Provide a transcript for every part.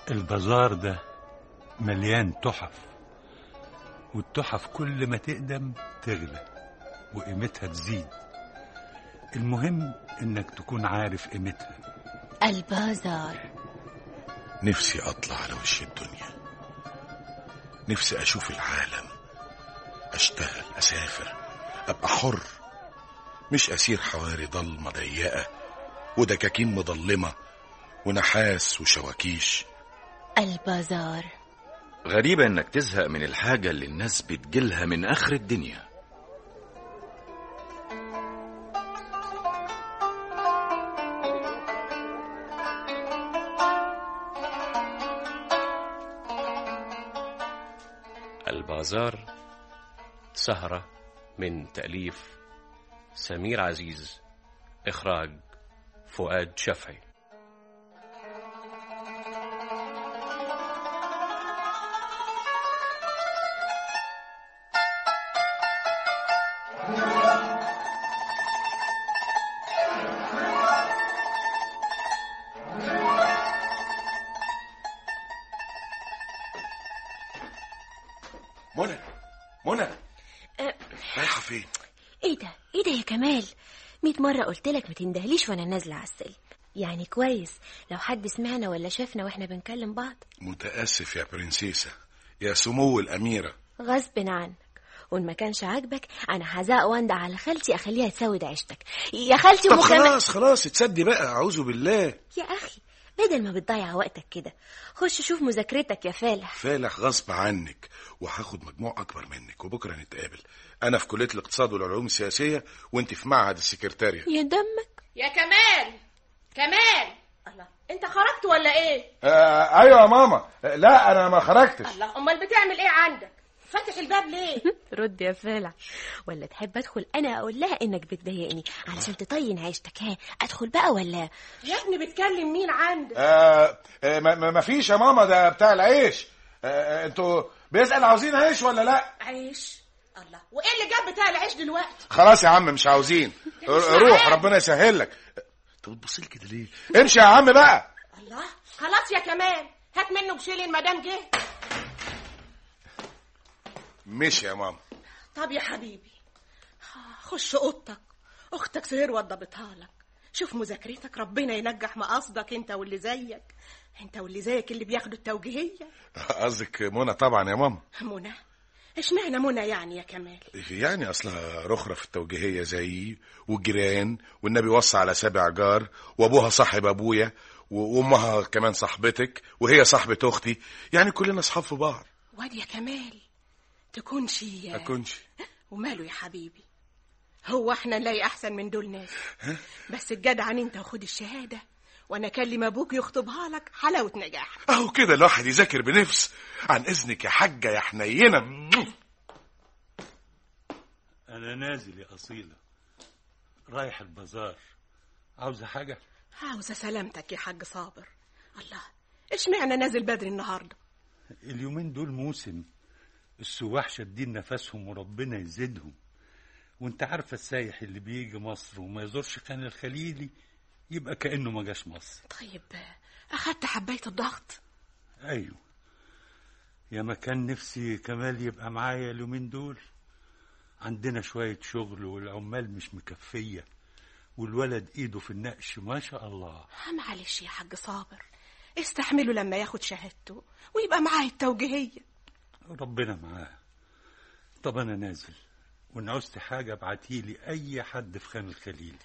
البازار ده مليان تحف والتحف كل ما تقدم تغلى وقيمتها تزيد المهم انك تكون عارف قيمتها البازار نفسي اطلع على وش الدنيا نفسي اشوف العالم اشتغل اسافر ابقى حر مش اسير حواري ضلمه ضيقه ودكاكين مضلمه ونحاس وشواكيش البازار غريبة انك تزهق من الحاجة اللي الناس بتجيلها من اخر الدنيا البازار سهرة من تأليف سمير عزيز إخراج فؤاد شفعي منى منى أه. رايحه فين ايه ده ايه ده يا كمال ميت مرة قلت لك ما تندهليش وانا نازلة على السلم يعني كويس لو حد سمعنا ولا شافنا واحنا بنكلم بعض متاسف يا برنسيسة يا سمو الاميره غصب عنك وان ما كانش عاجبك انا هزاق واندع على خالتي اخليها تسود عيشتك يا خالتي طب أم كمال- خلاص خلاص تصدي بقى اعوذ بالله يا اخي بدل ما بتضيع وقتك كده خش شوف مذاكرتك يا فالح فالح غصب عنك وهاخد مجموع اكبر منك وبكره نتقابل انا في كليه الاقتصاد والعلوم السياسيه وانت في معهد السكرتاريه يا دمك يا كمال كمال الله انت خرجت ولا ايه آه ايوه يا ماما آه لا انا ما خرجتش الله امال بتعمل ايه عندك فاتح الباب ليه رد يا فالح ولا تحب ادخل انا اقول لها انك بتضايقني علشان تطين عيشتك ها ادخل بقى ولا يا ابني بتكلم مين عندك آه آه ما- ما ما فيش يا ماما ده بتاع العيش آه آه، انتوا بيسأل عاوزين عيش ولا لا عيش الله وايه اللي جاب بتاع العيش دلوقتي خلاص يا عم مش عاوزين مش روح عارف. ربنا يسهل لك انت بتبص لي كده ليه امشي يا عم بقى الله خلاص يا كمال هات منه بشيل المدام جه مشي يا ماما طب يا حبيبي خش اوضتك اختك سهير وضبتها لك شوف مذاكرتك ربنا ينجح مقاصدك انت واللي زيك انت واللي زيك اللي بياخدوا التوجيهيه قصدك منى طبعا يا ماما منى اشمعنى منى يعني يا كمال يعني اصلها رخرة في التوجيهية زيي والجيران والنبي وصى على سابع جار وابوها صاحب ابويا و- وامها كمان صاحبتك وهي صاحبة اختي يعني كلنا اصحاب في بعض واد يا كمال تكونش اكونش وماله يا حبيبي هو احنا نلاقي احسن من دول ناس بس الجدعن انت وخد الشهاده وانا اكلم ابوك يخطبها لك حلاوه نجاح اهو كده الواحد يذاكر بنفس عن اذنك يا حاجة يا حنينة انا نازل يا اصيله رايح البازار عاوزه حاجه عاوزه سلامتك يا حاج صابر الله اشمعنى نازل بدري النهارده اليومين دول موسم السواح شادين نفسهم وربنا يزيدهم وانت عارفه السايح اللي بيجي مصر وما يزورش خان الخليلي يبقى كانه ما جاش مصر طيب اخدت حبايه الضغط ايوه يا ما كان نفسي كمال يبقى معايا اليومين دول عندنا شوية شغل والعمال مش مكفية والولد ايده في النقش ما شاء الله معلش يا حاج صابر استحمله لما ياخد شهادته ويبقى معاه التوجيهيه ربنا معاه طب انا نازل وان عوزت حاجة ابعتيلي اي حد في خان الخليل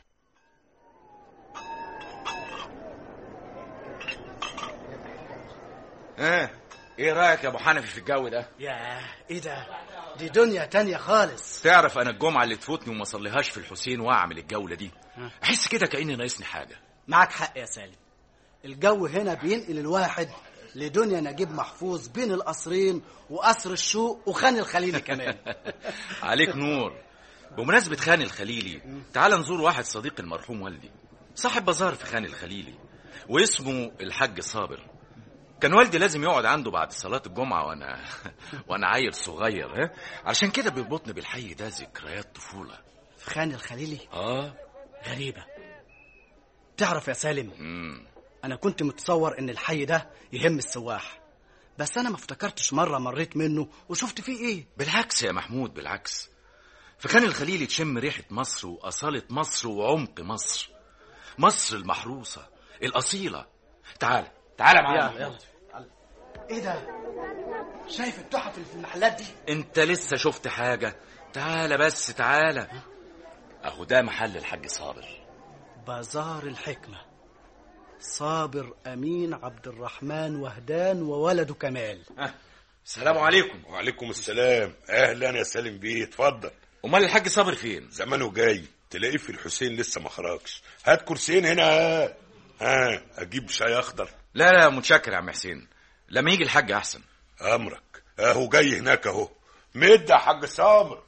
اه ايه رايك يا ابو حنفي في الجو ده ياه ايه ده دي دنيا تانية خالص تعرف انا الجمعه اللي تفوتني وما صليهاش في الحسين واعمل الجوله دي احس كده كاني ناقصني حاجه معاك حق يا سالم الجو هنا بينقل الواحد لدنيا نجيب محفوظ بين القصرين وقصر الشوق وخان الخليلي كمان عليك نور بمناسبة خان الخليلي تعال نزور واحد صديق المرحوم والدي صاحب بازار في خان الخليلي واسمه الحاج صابر كان والدي لازم يقعد عنده بعد صلاة الجمعة وأنا وأنا عيل صغير ها عشان كده بيربطني بالحي ده ذكريات طفولة في خان الخليلي آه غريبة تعرف يا سالم مم. انا كنت متصور ان الحي ده يهم السواح بس انا ما افتكرتش مره مريت منه وشفت فيه ايه بالعكس يا محمود بالعكس في خان الخليل تشم ريحة مصر وأصالة مصر وعمق مصر مصر المحروسة الأصيلة تعال تعال معايا ايه ده شايف التحف اللي في المحلات دي انت لسه شفت حاجة تعال بس تعال اهو ده محل الحاج صابر بازار الحكمه صابر امين عبد الرحمن وهدان وولده كمال السلام عليكم وعليكم السلام اهلا يا سالم بيه اتفضل امال الحاج صابر فين زمانه جاي تلاقيه في الحسين لسه ما خرجش هات كرسيين هنا ها ها اجيب شاي اخضر لا لا متشكر يا عم حسين لما يجي الحاج احسن امرك اهو جاي هناك اهو مد يا حاج صابر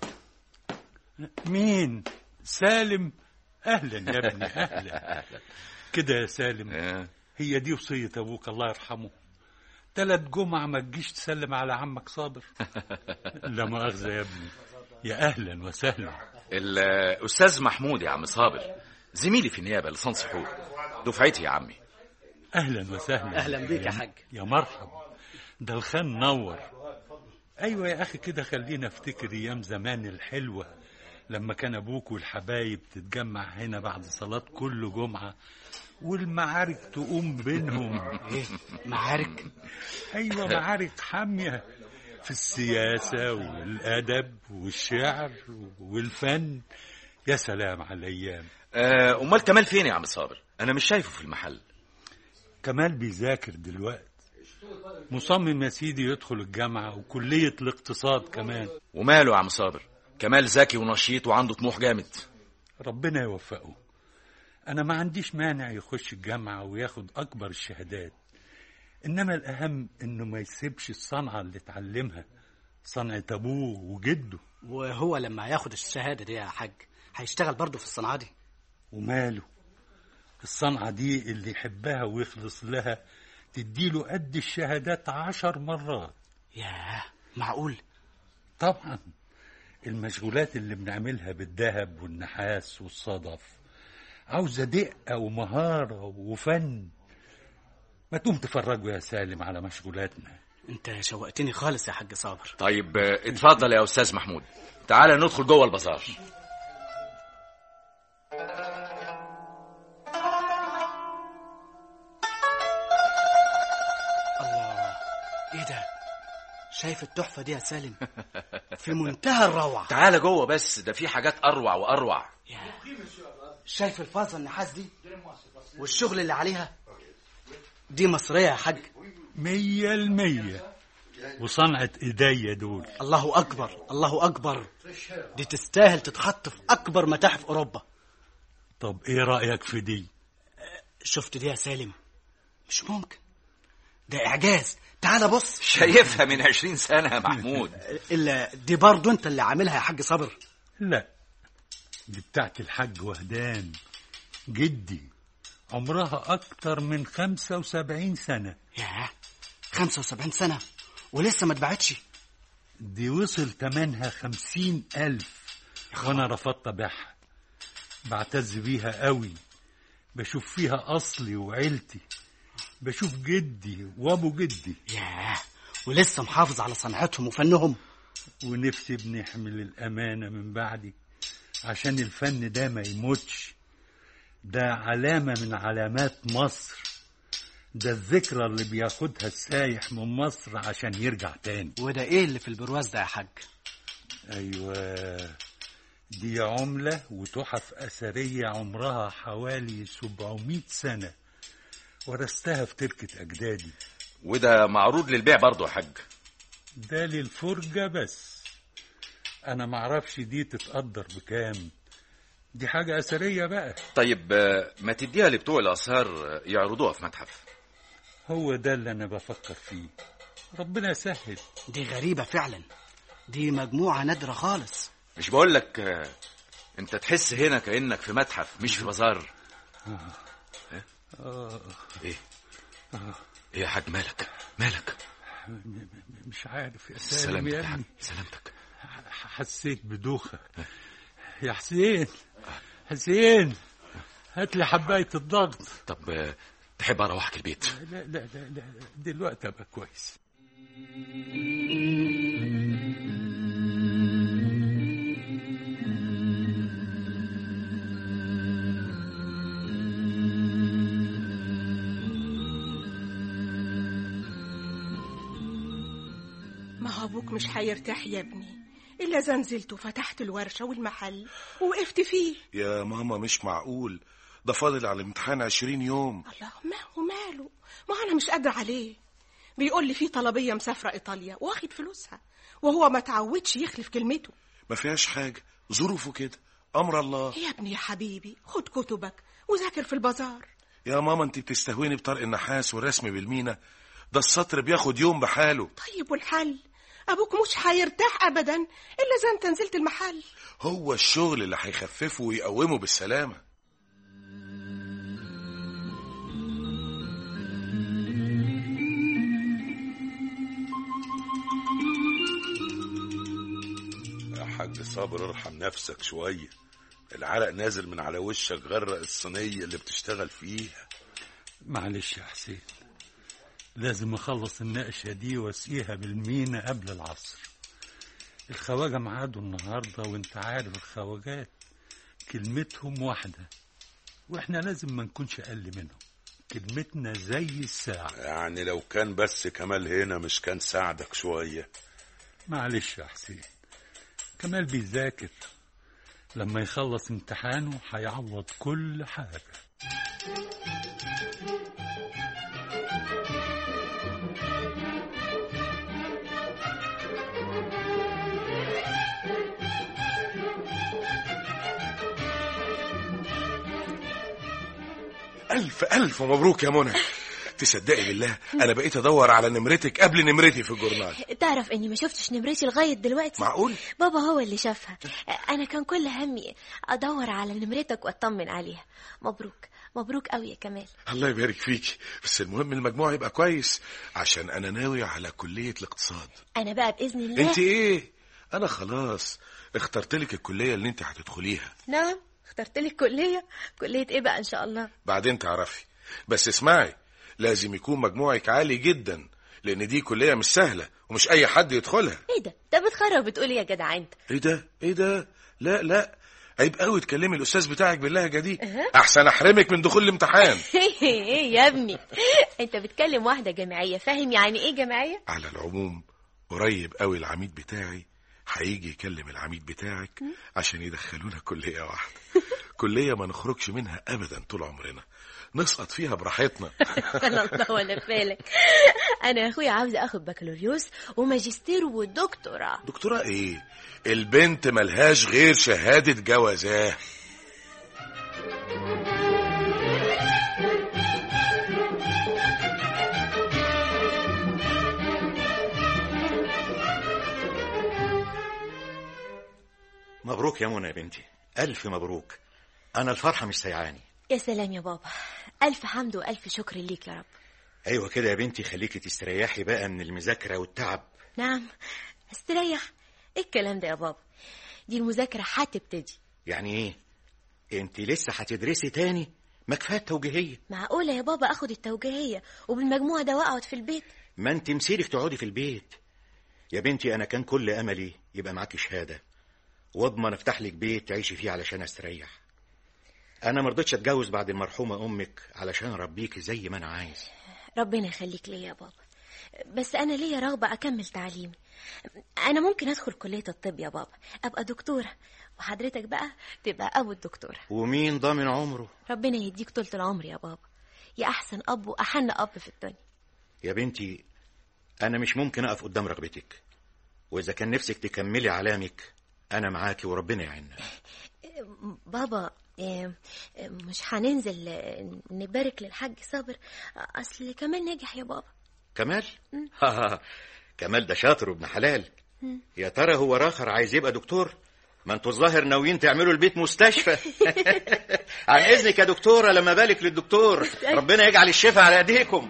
مين سالم اهلا يا ابني اهلا كده يا سالم آه. هي دي وصية ابوك الله يرحمه تلات جمعة ما تجيش تسلم على عمك صابر لا مؤاخذة يا ابني يا اهلا وسهلا الاستاذ محمود يا عم صابر زميلي في النيابه لسان حقوق دفعتي يا عمي اهلا وسهلا أهلا بيك يا حاج. يا مرحبا ده الخان نور ايوه يا اخي كده خلينا افتكر ايام زمان الحلوه لما كان ابوك والحبايب تتجمع هنا بعد صلاه كل جمعه والمعارك تقوم بينهم ايه معارك ايوه معارك حاميه في السياسه والادب والشعر والفن يا سلام على الايام آه، امال كمال فين يا عم صابر انا مش شايفه في المحل كمال بيذاكر دلوقتي مصمم يا سيدي يدخل الجامعة وكلية الاقتصاد كمان وماله يا عم صابر كمال ذكي ونشيط وعنده طموح جامد ربنا يوفقه أنا ما عنديش مانع يخش الجامعة وياخد أكبر الشهادات إنما الأهم إنه ما يسيبش الصنعة اللي اتعلمها صنعة أبوه وجده وهو لما ياخد الشهاده دي يا حاج هيشتغل برضه في الصنعه دي وماله الصنعة دي اللي يحبها ويخلص لها تديله قد الشهادات عشر مرات ياه معقول طبعا المشغولات اللي بنعملها بالذهب والنحاس والصدف عاوزة دقة ومهارة وفن ما تقوم تفرجوا يا سالم على مشغولاتنا انت شوقتني خالص يا حاج صابر طيب آه، اتفضل يا استاذ محمود تعال ندخل جوه البازار الله ايه ده شايف التحفه دي يا سالم في منتهى الروعه تعال جوه بس ده في حاجات اروع واروع ياه. شايف الفازه النحاس دي والشغل اللي عليها دي مصريه يا حاج مية المية وصنعة ايديا دول الله اكبر الله اكبر دي تستاهل تتحط في اكبر متاحف اوروبا طب ايه رأيك في دي شفت دي يا سالم مش ممكن ده اعجاز تعال بص شايفها من عشرين سنة يا محمود الا دي برضه انت اللي عاملها يا حاج صابر لا دي بتاعت الحاج وهدان جدي عمرها أكتر من خمسة وسبعين سنة ياه 75 سنه ولسه ما اتباعتش دي وصل تمنها خمسين ألف وأنا رفضت أبيعها بعتز بيها قوي بشوف فيها أصلي وعيلتي بشوف جدي وأبو جدي ياه ولسه محافظ على صنعتهم وفنهم ونفسي بنحمل الأمانة من بعدي عشان الفن ده ما يموتش ده علامة من علامات مصر ده الذكرى اللي بياخدها السايح من مصر عشان يرجع تاني وده ايه اللي في البرواز ده يا حاج أيوة دي عملة وتحف أثرية عمرها حوالي 700 سنة ورثتها في تركة أجدادي وده معروض للبيع برضه يا حاج ده للفرجة بس أنا معرفش دي تتقدر بكام دي حاجة أثرية بقى طيب آه، ما تديها لبتوع الآثار آه، يعرضوها في متحف هو ده اللي أنا بفكر فيه ربنا يسهل دي غريبه فعلا دي مجموعه نادره خالص مش بقول لك آه، انت تحس هنا كأنك في متحف مش في بازار إيه؟ ايه ايه يا حاج مالك مالك مش عارف يا سالم سلامتك يا يا حاج ابني سلامتك حسيت بدوخة يا حسين حسين هات لي حباية الضغط طب آه، تحب اروحك البيت لا لا لا, لا دلوقتي ابقى كويس ما هو ابوك مش هيرتاح يا ابني الا اذا نزلت وفتحت الورشه والمحل ووقفت فيه يا ماما مش معقول ده فاضل على الامتحان عشرين يوم الله ما هو ماله ما انا مش قادره عليه بيقول لي في طلبيه مسافره ايطاليا واخد فلوسها وهو ما تعودش يخلف كلمته ما فيهاش حاجة ظروفه كده أمر الله يا ابني يا حبيبي خد كتبك وذاكر في البازار يا ماما انت بتستهويني بطرق النحاس والرسم بالمينا ده السطر بياخد يوم بحاله طيب والحل ابوك مش هيرتاح ابدا الا اذا انت نزلت المحل هو الشغل اللي هيخففه ويقومه بالسلامة يا حاج صابر ارحم نفسك شوية العرق نازل من على وشك غرق الصينية اللي بتشتغل فيها معلش يا حسين لازم اخلص النقشه دي واسقيها بالمينا قبل العصر الخواجه معادوا النهارده وانت عارف الخواجات كلمتهم واحده واحنا لازم ما نكونش اقل منهم كلمتنا زي الساعه يعني لو كان بس كمال هنا مش كان ساعدك شوية معلش يا حسين كمال بيذاكر لما يخلص امتحانه هيعوض كل حاجه ألف ألف مبروك يا منى تصدقي بالله أنا بقيت أدور على نمرتك قبل نمرتي في الجورنال تعرف اني ما شفتش نمرتي لغايه دلوقتي معقول؟ بابا هو اللي شافها انا كان كل همي ادور على نمرتك واطمن عليها مبروك مبروك قوي يا كمال الله يبارك فيك بس المهم المجموع يبقى كويس عشان أنا ناوي على كلية الاقتصاد انا بقى باذن الله انت ايه انا خلاص اخترت لك الكليه اللي انت هتدخليها نعم اخترت لي كليه كليه ايه بقى ان شاء الله بعدين تعرفي بس اسمعي لازم يكون مجموعك عالي جدا لان دي كليه مش سهله ومش اي حد يدخلها ايه ده ده بتخرب بتقول إيه يا جدع انت ايه ده ايه ده لا لا عيب قوي تكلمي الاستاذ بتاعك باللهجه دي احسن احرمك من دخول الامتحان ايه يا ابني انت بتكلم واحده جامعيه فاهم يعني ايه جامعيه على العموم قريب قوي العميد بتاعي هيجي يكلم العميد بتاعك عشان يدخلونا كلية واحدة كلية ما نخرجش منها أبدا طول عمرنا نسقط فيها براحتنا الله ولا في بالك انا يا اخويا عاوزه اخد بكالوريوس وماجستير ودكتوراه دكتورة ايه البنت ملهاش غير شهادة جوازاه مبروك يا منى يا بنتي ألف مبروك أنا الفرحة مش سيعاني يا سلام يا بابا الف حمد والف شكر ليك يا رب أيوة كده يا بنتي خليكي تستريحي بقى من المذاكرة والتعب نعم استريح ايه الكلام ده يا بابا دي المذاكره هتبتدي يعني إيه أنت لسه هتدرسي تاني ما كفاية توجيهية معقوله يا بابا اخد التوجيهيه وبالمجموع ده واقعد في البيت ما أنت مسيرك تقعدي في البيت يا بنتي أنا كان كل أملي يبقى معاكي شهادة واضمن افتح لك بيت تعيشي فيه علشان استريح انا ما رضيتش اتجوز بعد المرحومه امك علشان اربيكي زي ما انا عايز ربنا يخليك ليا يا بابا بس انا ليا رغبه اكمل تعليمي انا ممكن ادخل كليه الطب يا بابا ابقى دكتوره وحضرتك بقى تبقى ابو الدكتوره ومين ضامن عمره ربنا يديك طولة العمر يا بابا يا احسن اب واحن اب في الدنيا يا بنتي انا مش ممكن اقف قدام رغبتك واذا كان نفسك تكملي علامك انا معاكي وربنا يعيننا بابا إيه، مش هننزل آه، نبارك للحاج صابر اصل كمان نجح يا بابا كمال كمال ده شاطر وابن حلال يا ترى هو راخر عايز يبقى دكتور ما انتوا الظاهر ناويين تعملوا البيت مستشفى عن اذنك يا دكتوره لما بالك للدكتور ربنا يجعل الشفاء على ايديكم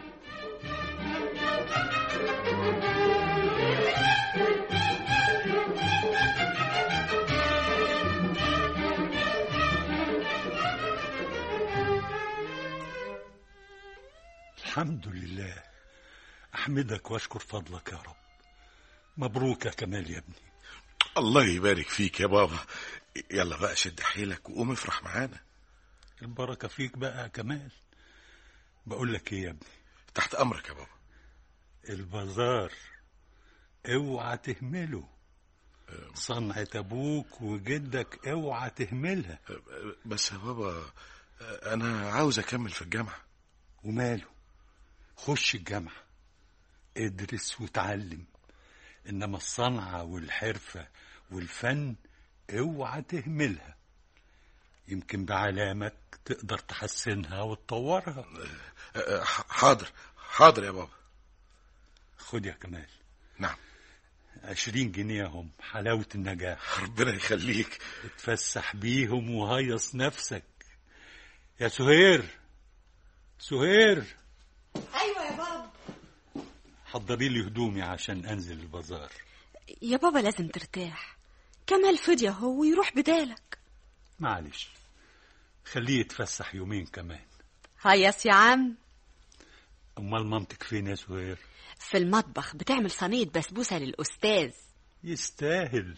أحمدك وأشكر فضلك يا رب مبروك يا كمال يا ابني الله يبارك فيك يا بابا يلا بقى شد حيلك وقوم افرح معانا البركة فيك بقى يا كمال بقول لك ايه يا ابني تحت امرك يا بابا البازار اوعى تهمله صنعة ابوك وجدك اوعى تهملها بس يا بابا انا عاوز اكمل في الجامعه وماله خش الجامعة ادرس وتعلم انما الصنعة والحرفة والفن اوعى تهملها يمكن بعلامك تقدر تحسنها وتطورها أه، ح- حاضر حاضر يا بابا خد يا كمال نعم عشرين جنيه هم حلاوة النجاح ربنا يخليك اتفسح بيهم وهيص نفسك يا سهير سهير ايوه يا بابا حضري لي هدومي عشان انزل البازار يا بابا لازم ترتاح كمال فدية هو ويروح بدالك معلش خليه يتفسح يومين كمان هيس يا عم امال مامتك فين يا سهير في المطبخ بتعمل صينية بسبوسة للأستاذ يستاهل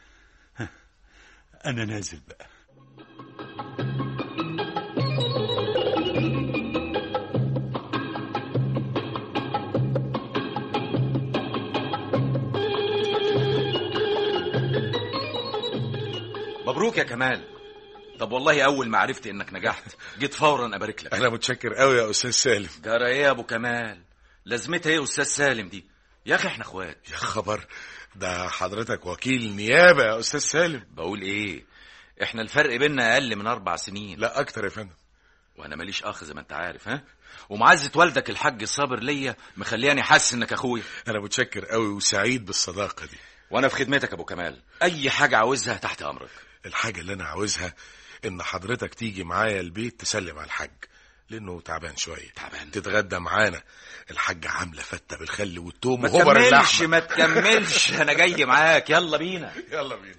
انا نازل بقى مبروك يا كمال طب والله اول ما عرفت انك نجحت جيت فورا ابارك لك انا متشكر قوي يا استاذ سالم جرى ايه يا ابو كمال لازمتها ايه يا استاذ سالم دي يا اخي احنا اخوات يا خبر ده حضرتك وكيل نيابه يا استاذ سالم بقول ايه احنا الفرق بيننا اقل من اربع سنين لا اكتر يا فندم وانا ماليش اخ زي ما انت عارف ها ومعزه والدك الحاج صابر ليا مخلياني حاسس انك اخويا انا متشكر قوي وسعيد بالصداقه دي وانا في خدمتك يا ابو كمال اي حاجه عاوزها تحت امرك الحاجه اللي انا عاوزها ان حضرتك تيجي معايا البيت تسلم على الحاج لانه تعبان شويه تعبان. تتغدى معانا الحاجه عامله فته بالخل والثوم ما وهبر تكملش اللحمه ما تكملش انا جاي معاك يلا بينا يلا بينا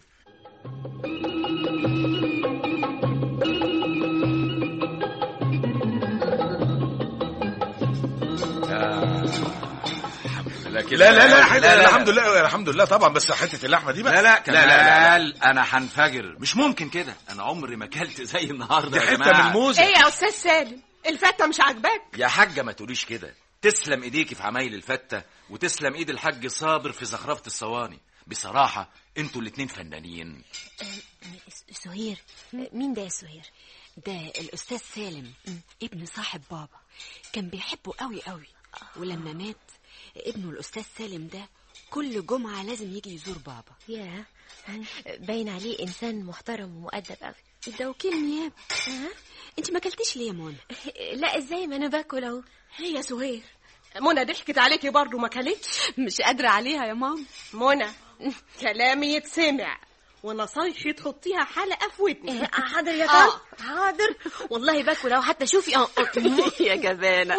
لكن لا لا لا, لا, لا الحمد لله الحمد لله طبعا بس حته اللحمه دي بقى لا لا كمال لا, لا, لا. انا هنفجر مش ممكن كده انا عمري ما اكلت زي النهارده دي يا حته جماعه من موزه ايه يا استاذ سالم الفته مش عاجباك يا حاجه ما تقوليش كده تسلم ايديكي في عمايل الفته وتسلم ايد الحاج صابر في زخرفه الصواني بصراحه انتوا الاتنين فنانين سهير مين ده يا سهير ده الأستاذ سالم ابن صاحب بابا كان بيحبه قوي قوي ولما مات ابنه الأستاذ سالم ده كل جمعة لازم يجي يزور بابا يا باين عليه انسان محترم ومؤدب قوي ده وكيل نيابة انت ما اكلتيش ليه يا منى لا ازاي ما انا باكل اهو هي يا سهير منى ضحكت عليكي برضه ما كلتش مش قادرة عليها يا ماما منى كلامي يتسمع ونصايحي تحطيها حلقه في ودنك حاضر يا آه. طارق حاضر والله باكل اهو حتى شوفي اه يا جبانة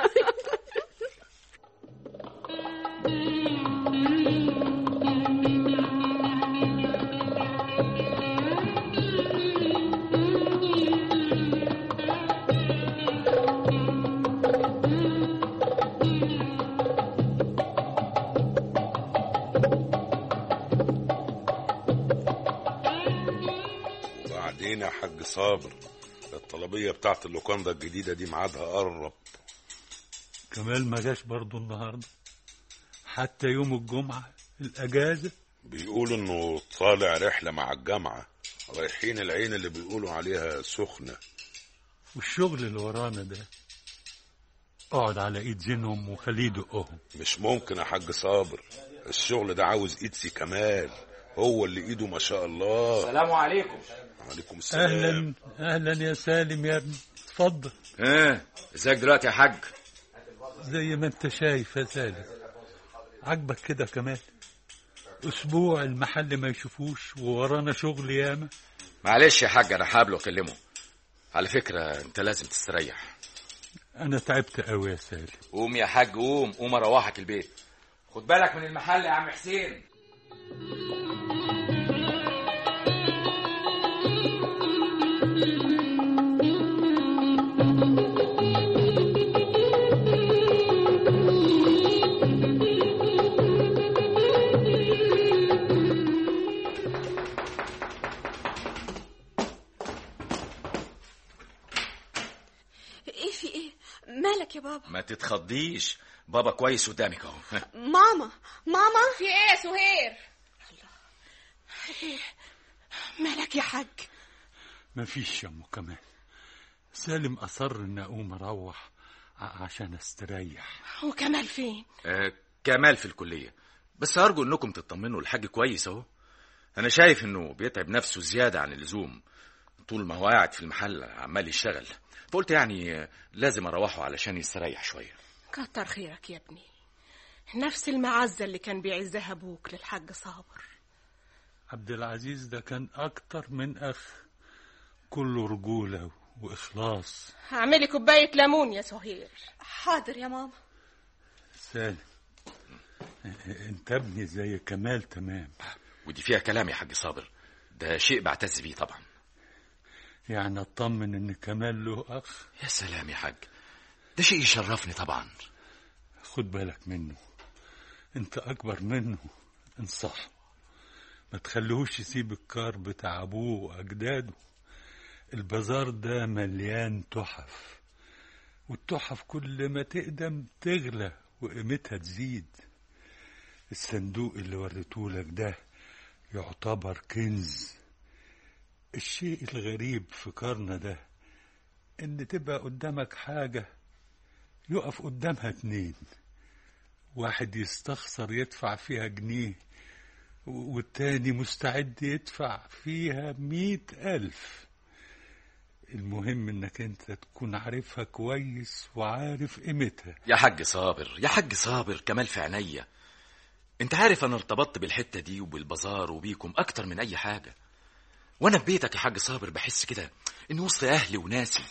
وبعدين يا حاج صابر الطلبية بتاعت اللوكاندا الجديدة دي ميعادها قرب كمال ما جاش برضه النهارده حتى يوم الجمعة الأجازة بيقولوا انه طالع رحلة مع الجامعة رايحين العين اللي بيقولوا عليها سخنة والشغل اللي ورانا ده اقعد على ايد زينهم وخليه يدقهم مش ممكن يا حاج صابر الشغل ده عاوز ايد سي كمال هو اللي ايده ما شاء الله السلام عليكم عليكم السلام اهلا اهلا يا سالم يا ابني اتفضل ها ازيك دلوقتي يا حاج زي ما انت شايف يا سالم عاجبك كده كمان اسبوع المحل ما يشوفوش وورانا شغل ياما معلش يا حاج انا هقابله واكلمه على فكره انت لازم تستريح انا تعبت قوي يا سالم قوم يا حاج قوم قوم اروحك البيت خد بالك من المحل يا عم حسين بابا ما تتخضيش بابا كويس قدامك اهو ماما ماما في ايه يا سهير مالك يا حاج مفيش يا ام كمال سالم اصر ان اقوم اروح ع- عشان استريح وكمال فين آه كمال في الكلية بس أرجو إنكم تطمنوا الحاج كويس أهو أنا شايف إنه بيتعب نفسه زيادة عن اللزوم طول ما هو قاعد في المحل عمال يشتغل فقلت يعني آه، لازم أروحه علشان يستريح شوية كتر خيرك يا ابني نفس المعزة اللي كان بيعزها ابوك للحاج صابر عبد العزيز ده كان اكتر من اخ كله رجوله واخلاص اعملي كوباية ليمون يا سهير حاضر يا ماما سالم انت ابني زي كمال تمام ودي فيها كلام يا حاج صابر ده شيء بعتز بيه طبعا يعني اطمن ان كمال له اخ يا سلام يا حاج ده شيء يشرفني طبعا خد بالك منه انت اكبر منه انصحه ما تخليهوش يسيب الكار بتاع ابوه واجداده البازار ده مليان تحف والتحف كل ما تقدم تغلى وقيمتها تزيد الصندوق اللي وريتهولك ده يعتبر كنز الشيء الغريب في كارنا ده ان تبقى قدامك حاجة يقف قدامها اتنين واحد يستخسر يدفع فيها جنيه و- والتاني مستعد يدفع فيها مئة ألف المهم انك انت تكون عارفها كويس وعارف قيمتها يا حاج صابر يا حاج صابر كمال في عينيا انت عارف انا ارتبطت بالحتة دي وبالبازار وبيكم اكتر من اي حاجة وانا في بيتك يا حاج صابر بحس كده اني وسط اهلي وناسي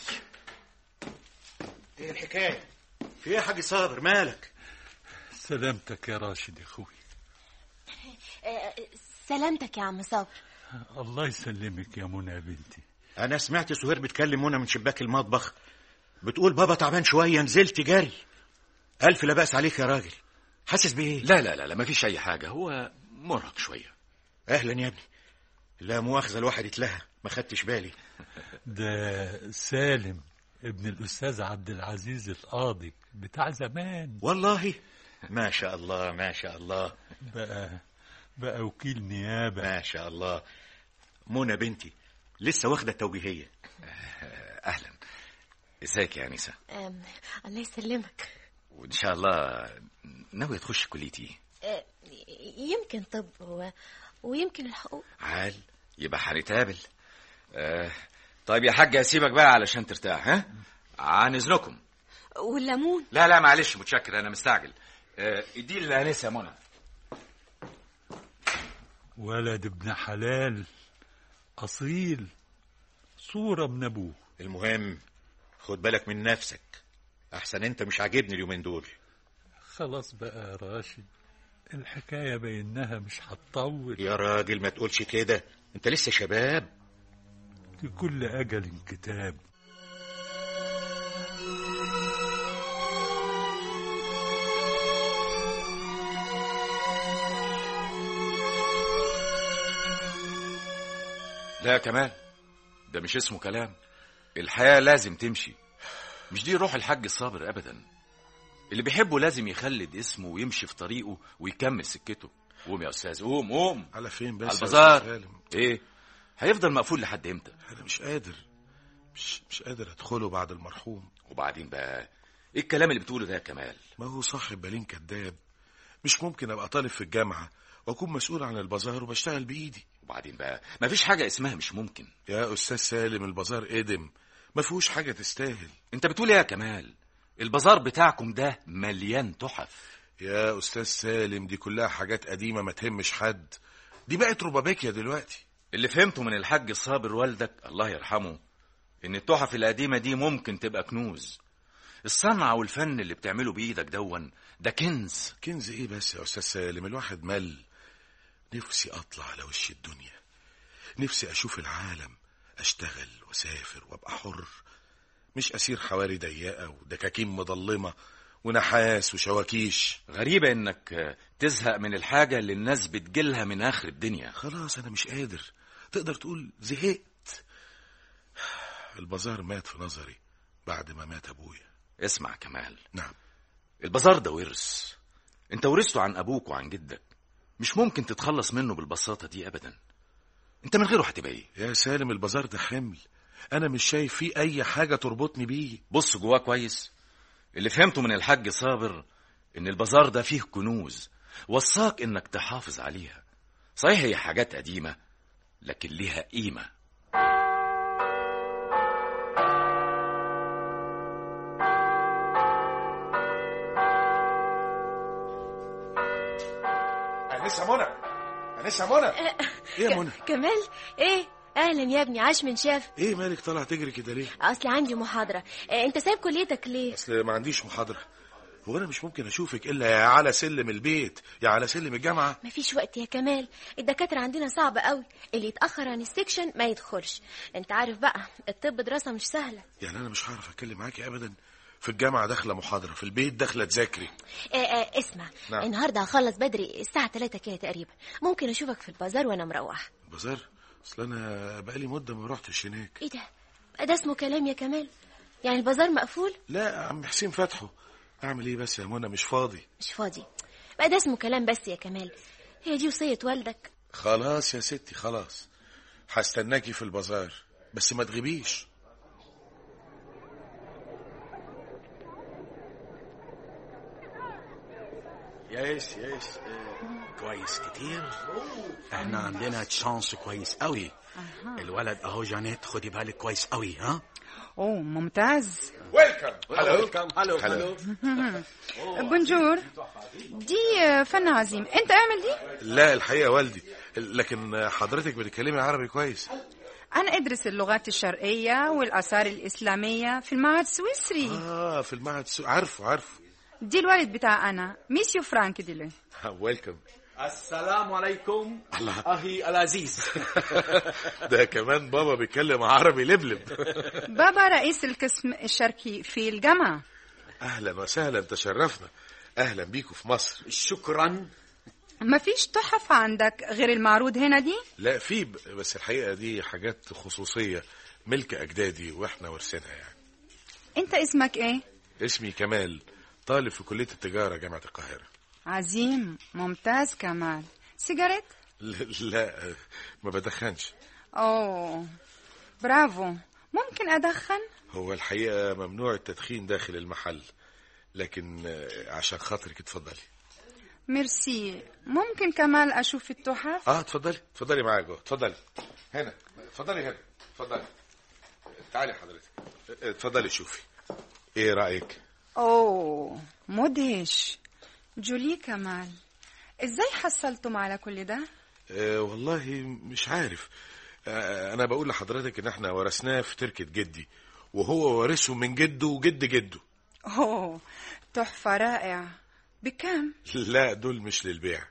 ايه الحكايه في ايه يا حاج صابر مالك سلامتك يا راشد يا اخوي آه، سلامتك يا عم صابر الله يسلمك يا منى يا بنتي انا سمعت سهير بتكلم منى من شباك المطبخ بتقول بابا تعبان شويه نزلت جري الف لا باس عليك يا راجل حاسس بايه لا لا لا لا مفيش اي حاجة هو مرهق شوية اهلا يا ابني لا مؤاخذه الواحد اتلهى ما خدتش بالي ده سالم ابن الأستاذ عبد العزيز القاضي بتاع زمان والله ما شاء الله ما شاء الله بقى بقى وكيل نيابة ما شاء الله منى بنتي لسه واخده التوجيهيه اهلا ازيك يا انسة آم، الله يسلمك وان شاء الله ناوية تخش كليتي آه، يمكن طب و... ويمكن الحقوق عال يبقى هنتقابل آه طيب يا حاج هسيبك بقى علشان ترتاح ها عن اذنكم والليمون لا لا معلش متشكر انا مستعجل آه ادي للانسه يا منى ولد ابن حلال أصيل صورة من أبوه المهم خد بالك من نفسك احسن انت مش عاجبني اليومين دول خلاص بقى يا راشد الحكاية بينها مش هتطول يا راجل ما تقولش كده انت لسه شباب لكل أجل كتاب لا يا كمال ده مش اسمه كلام الحياة لازم تمشي مش دي روح الحاج الصابر ابدا اللي بيحبه لازم يخلد اسمه ويمشي في طريقه ويكمل سكته قوم يا استاذ قوم قوم على فين بس على يا البازار أستاذ سالم؟ ايه هيفضل مقفول لحد امتى انا مش قادر مش مش قادر ادخله بعد المرحوم وبعدين بقى ايه الكلام اللي بتقوله ده يا كمال ما هو صاحب بالين كذاب مش ممكن ابقى طالب في الجامعه واكون مسؤول عن البازار وبشتغل بايدي وبعدين بقى مفيش حاجة اسمها مش ممكن يا استاذ سالم البازار قدم ما فيهوش حاجه تستاهل انت بتقول ايه يا كمال البازار بتاعكم ده مليان تحف يا استاذ سالم دي كلها حاجات قديمه ما تهمش حد دي بقت ربابيكيا دلوقتي اللي فهمته من الحاج الصابر والدك الله يرحمه ان التحف القديمة دي ممكن تبقى كنوز الصنعة والفن اللي بتعمله بإيدك دون ده كنز كنز ايه بس يا استاذ سالم الواحد مل نفسي اطلع على وش الدنيا نفسي اشوف العالم اشتغل واسافر وابقى حر مش اسير حواري ضيقه ودكاكين مظلمه ونحاس وشواكيش غريبة انك تزهق من الحاجة اللي الناس بتجيلها من اخر الدنيا خلاص انا مش قادر تقدر تقول زهقت البازار مات في نظري بعد ما مات ابويا اسمع كمال نعم البازار ده ورث انت ورثته عن ابوك وعن جدك مش ممكن تتخلص منه بالبساطه دي ابدا انت من غيره هتبقى ايه يا سالم البازار ده حمل انا مش شايف فيه اي حاجه تربطني بيه بص جواه كويس اللي فهمته من الحاج صابر ان البازار ده فيه كنوز وصاك انك تحافظ عليها صحيح هي حاجات قديمه لكن ليها قيمه انسه منى انسه منى ايه يا منى كمال ايه اهلا يا ابني عاش من شاف ايه مالك طالع تجري كده ليه اصل عندي محاضره آه، انت سايب كليتك ليه اصل ما عنديش محاضره هو انا مش ممكن اشوفك الا يا على سلم البيت يا على سلم الجامعه مفيش وقت يا كمال الدكاتره عندنا صعبه قوي اللي يتاخر عن السكشن ما يدخلش انت عارف بقى الطب دراسه مش سهله يعني انا مش هعرف اتكلم معاكي ابدا في الجامعه داخله محاضره في البيت داخله تذاكري آه آه اسمع نعم. النهارده هخلص بدري الساعه 3 كده تقريبا ممكن اشوفك في البازار وانا مروح بازار اصل انا بقالي مده ما رحتش هناك ايه ده بقى ده اسمه كلام يا كمال يعني البازار مقفول لا عم حسين فتحه اعمل ايه بس يا منى مش فاضي مش فاضي بقى ده اسمه كلام بس يا كمال هي دي وصيه والدك خلاص يا ستي خلاص هستناكي في البازار بس ما تغيبيش يس يس آه، كويس كتير احنا عندنا تشانس كويس قوي الولد اهو جانيت خدي بالك كويس قوي ها اوه ممتاز ويلكم ويلكم هلو هلو بونجور دي آه، فن عظيم انت اعمل دي لا الحقيقه والدي لكن حضرتك بتتكلمي عربي كويس انا ادرس اللغات الشرقيه والاثار الاسلاميه في المعهد السويسري اه في المعهد السو... عارفه عارفه دي الوالد بتاع انا ميسيو فرانك دي له ويلكم السلام عليكم اخي العزيز ده كمان بابا بيتكلم عربي لبلب بابا رئيس القسم الشرقي في الجامعه اهلا وسهلا تشرفنا اهلا بيكم في مصر شكرا مفيش تحف عندك غير المعروض هنا دي لا في ب- بس الحقيقه دي حاجات خصوصيه ملك اجدادي واحنا ورثينها يعني انت اسمك ايه اسمي كمال طالب في كليه التجاره جامعه القاهره عظيم ممتاز كمال سيجاريت ل- لا ما بدخنش اوه برافو ممكن ادخن هو الحقيقه ممنوع التدخين داخل المحل لكن آه، عشان خاطرك اتفضلي ميرسي ممكن كمال اشوف التحف اه اتفضلي اتفضلي معايا جوه اتفضلي هنا اتفضلي هنا اتفضلي تعالي حضرتك اتفضلي شوفي ايه رايك اوه مدهش جولي كمال ازاي حصلتم على كل ده آه والله مش عارف آه انا بقول لحضرتك ان احنا ورثناه في تركه جدي وهو وارثه من جده وجد جده اوه تحفة رائع بكم لا دول مش للبيع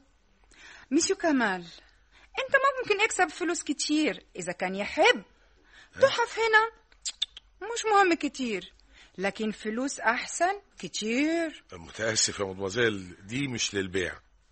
ميسيو كمال انت ما ممكن يكسب فلوس كتير اذا كان يحب تحف هنا مش مهم كتير لكن فلوس احسن كتير متاسف يا مدمزيل دي مش للبيع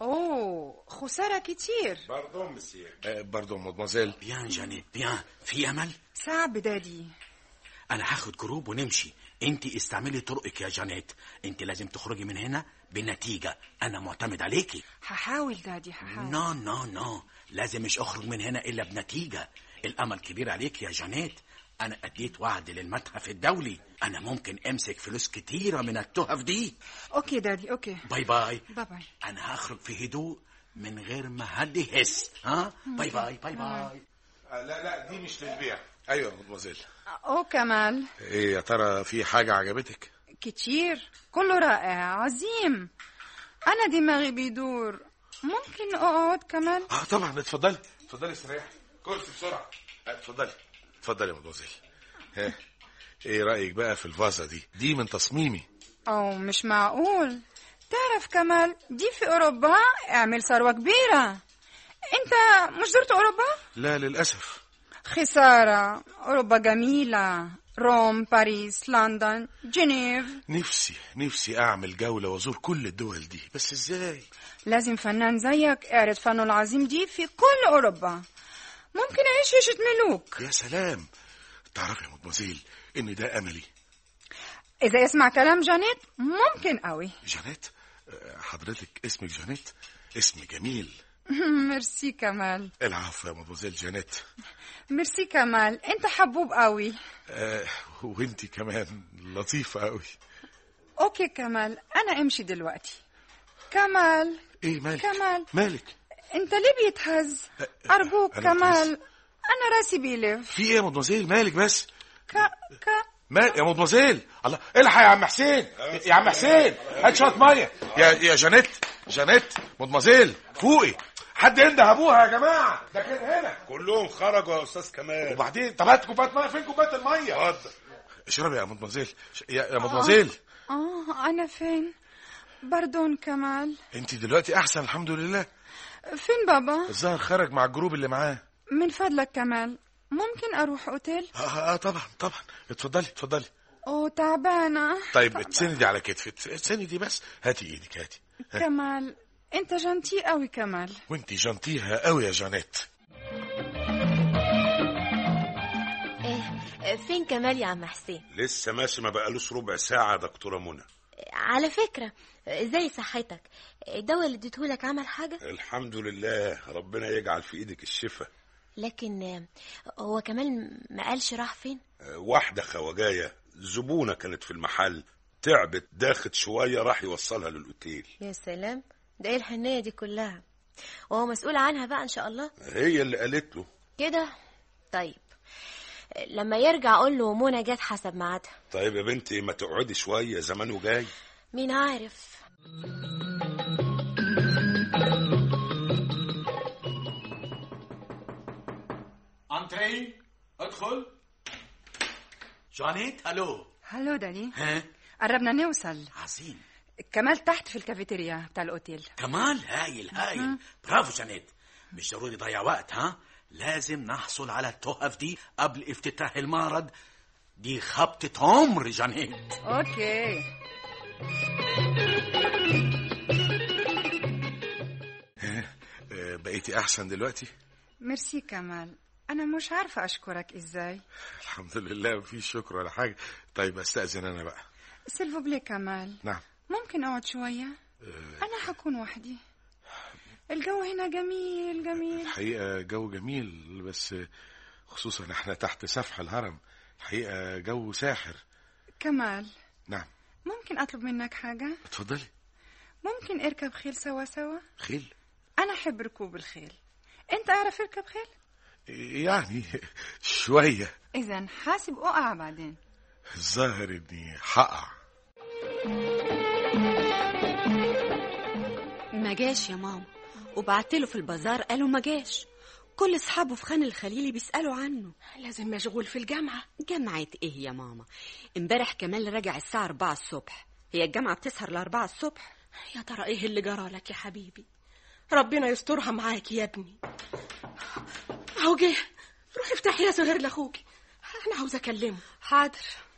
اوه خسارة كتير باردون مسير آه باردون مدمزيل بيان جانيت بيان في امل صعب دادي انا هاخد جروب ونمشي انت استعملي طرقك يا جانيت انت لازم تخرجي من هنا بنتيجه انا معتمد عليكي هحاول دادي هحاول نو نو نو لازم مش اخرج من هنا الا بنتيجه الامل كبير عليك يا جانيت انا اديت وعد للمتحف الدولي انا ممكن امسك فلوس كتيره من التحف دي اوكي دادي اوكي باي باي باي باي انا هخرج في هدوء من غير ما حد يحس ها باي باي باي باي آه لا لا دي مش للبيع ايوه يا مدمزيل او كمال ايه يا ترى في حاجه عجبتك كتير كله رائع عظيم انا دماغي بيدور ممكن اقعد كمان اه طبعا اتفضلي اتفضلي استريحي كرسي بسرعه آه، اتفضلي اتفضلي يا مدمزيل ها ايه رايك بقى في الفازه دي دي من تصميمي او مش معقول تعرف كمال دي في اوروبا اعمل ثروه كبيره انت مش زرت اوروبا لا للاسف خساره اوروبا جميله روم باريس لندن جنيف نفسي نفسي اعمل جوله وازور كل الدول دي بس ازاي لازم فنان زيك اعرض فنه العظيم دي في كل اوروبا ممكن اعيش عيشه ملوك يا سلام تعرف يا مدمزيل ان ده املي إذا يسمع كلام جانيت ممكن قوي جانيت آه، حضرتك اسمك جانيت اسم جميل ميرسي كمال العفو يا مدموزيل جانيت ميرسي كمال انت حبوب قوي آه وانتي كمان لطيفة قوي اوكي كمال انا امشي دلوقتي كمال ايه مالك كمال مالك انت ليه بيتهز ارجوك أنا كمال انا راسي بيلف في ايه يا مدموزيل مالك بس ك ك مال يا مدموزيل الله الحق يا عم حسين يا عم حسين هات شويه ميه يا يا جانيت جانيت مدموزيل فوقي حد ينده ابوها يا جماعه ده كان هنا كلهم خرجوا يا استاذ كمال وبعدين طب هات كوبايه ميه فين كوبايه الميه اتفضل اشربي يا مدموزيل ش- يا يا مدموزيل اه انا فين باردون كمال انت دلوقتي احسن الحمد لله فين بابا الظاهر خرج مع الجروب اللي معاه من فضلك كمال ممكن اروح اوتيل اه, آه طبعا طبعا اتفضلي اتفضلي او تعبانه طيب اتسندي على كتفي اتسندي بس هاتي ايدك هاتي ها. كمال انت جنتي قوي كمال وانت جنطيها قوي يا جانيت إيه فين كمال يا عم حسين لسه ماشي ما بقالوش ربع ساعة يا دكتورة منى على فكرة ازاي صحتك الدواء اللي اديتهولك عمل حاجة الحمد لله ربنا يجعل في ايدك الشفاء لكن آه، هو كمال ما قالش راح فين آه، واحدة خواجاية زبونة كانت في المحل تعبت داخت شوية راح يوصلها للأوتيل يا سلام ده ايه الحنية دي كلها وهو مسؤول عنها بقى ان شاء الله هي اللي قالت له كده طيب لما يرجع قول له منى جت حسب ميعادها طيب يا بنتي ما تقعدي شوية زمانه جاي مين عارف انتري ادخل جانيت الو هلو داني ها قربنا نوصل عظيم كمال تحت في الكافيتيريا بتاع الاوتيل كمال هايل هايل برافو جانيت مش ضروري ضيع وقت ها لازم نحصل على التحف دي قبل افتتاح المعرض دي خبطة عمر جانيت اوكي آه، بقيتي احسن دلوقتي ميرسي كمال انا مش عارفه اشكرك ازاي الحمد لله مفيش شكر ولا حاجه طيب استاذن انا بقى سيلفو بلي كمال نعم ممكن اقعد شويه انا حكون وحدي الجو هنا جميل جميل الحقيقه جو جميل بس خصوصا احنا تحت سفح الهرم الحقيقه جو ساحر كمال نعم ممكن اطلب منك حاجه اتفضلي ممكن اركب خيل سوا سوا خيل انا احب ركوب الخيل انت اعرف اركب خيل يعني شويه اذا حاسب اقع بعدين الظاهر اني حقع ما جاش يا ماما وبعتله في البازار قالوا ما جاش كل اصحابه في خان الخليلي بيسالوا عنه لازم مشغول في الجامعه جامعه ايه يا ماما امبارح كمال رجع الساعه 4 الصبح هي الجامعه بتسهر ل 4 الصبح يا ترى ايه اللي جرى لك يا حبيبي ربنا يسترها معاك يا ابني اهو جه روحي افتحي يا سهير لاخوكي انا عاوزه اكلمه حاضر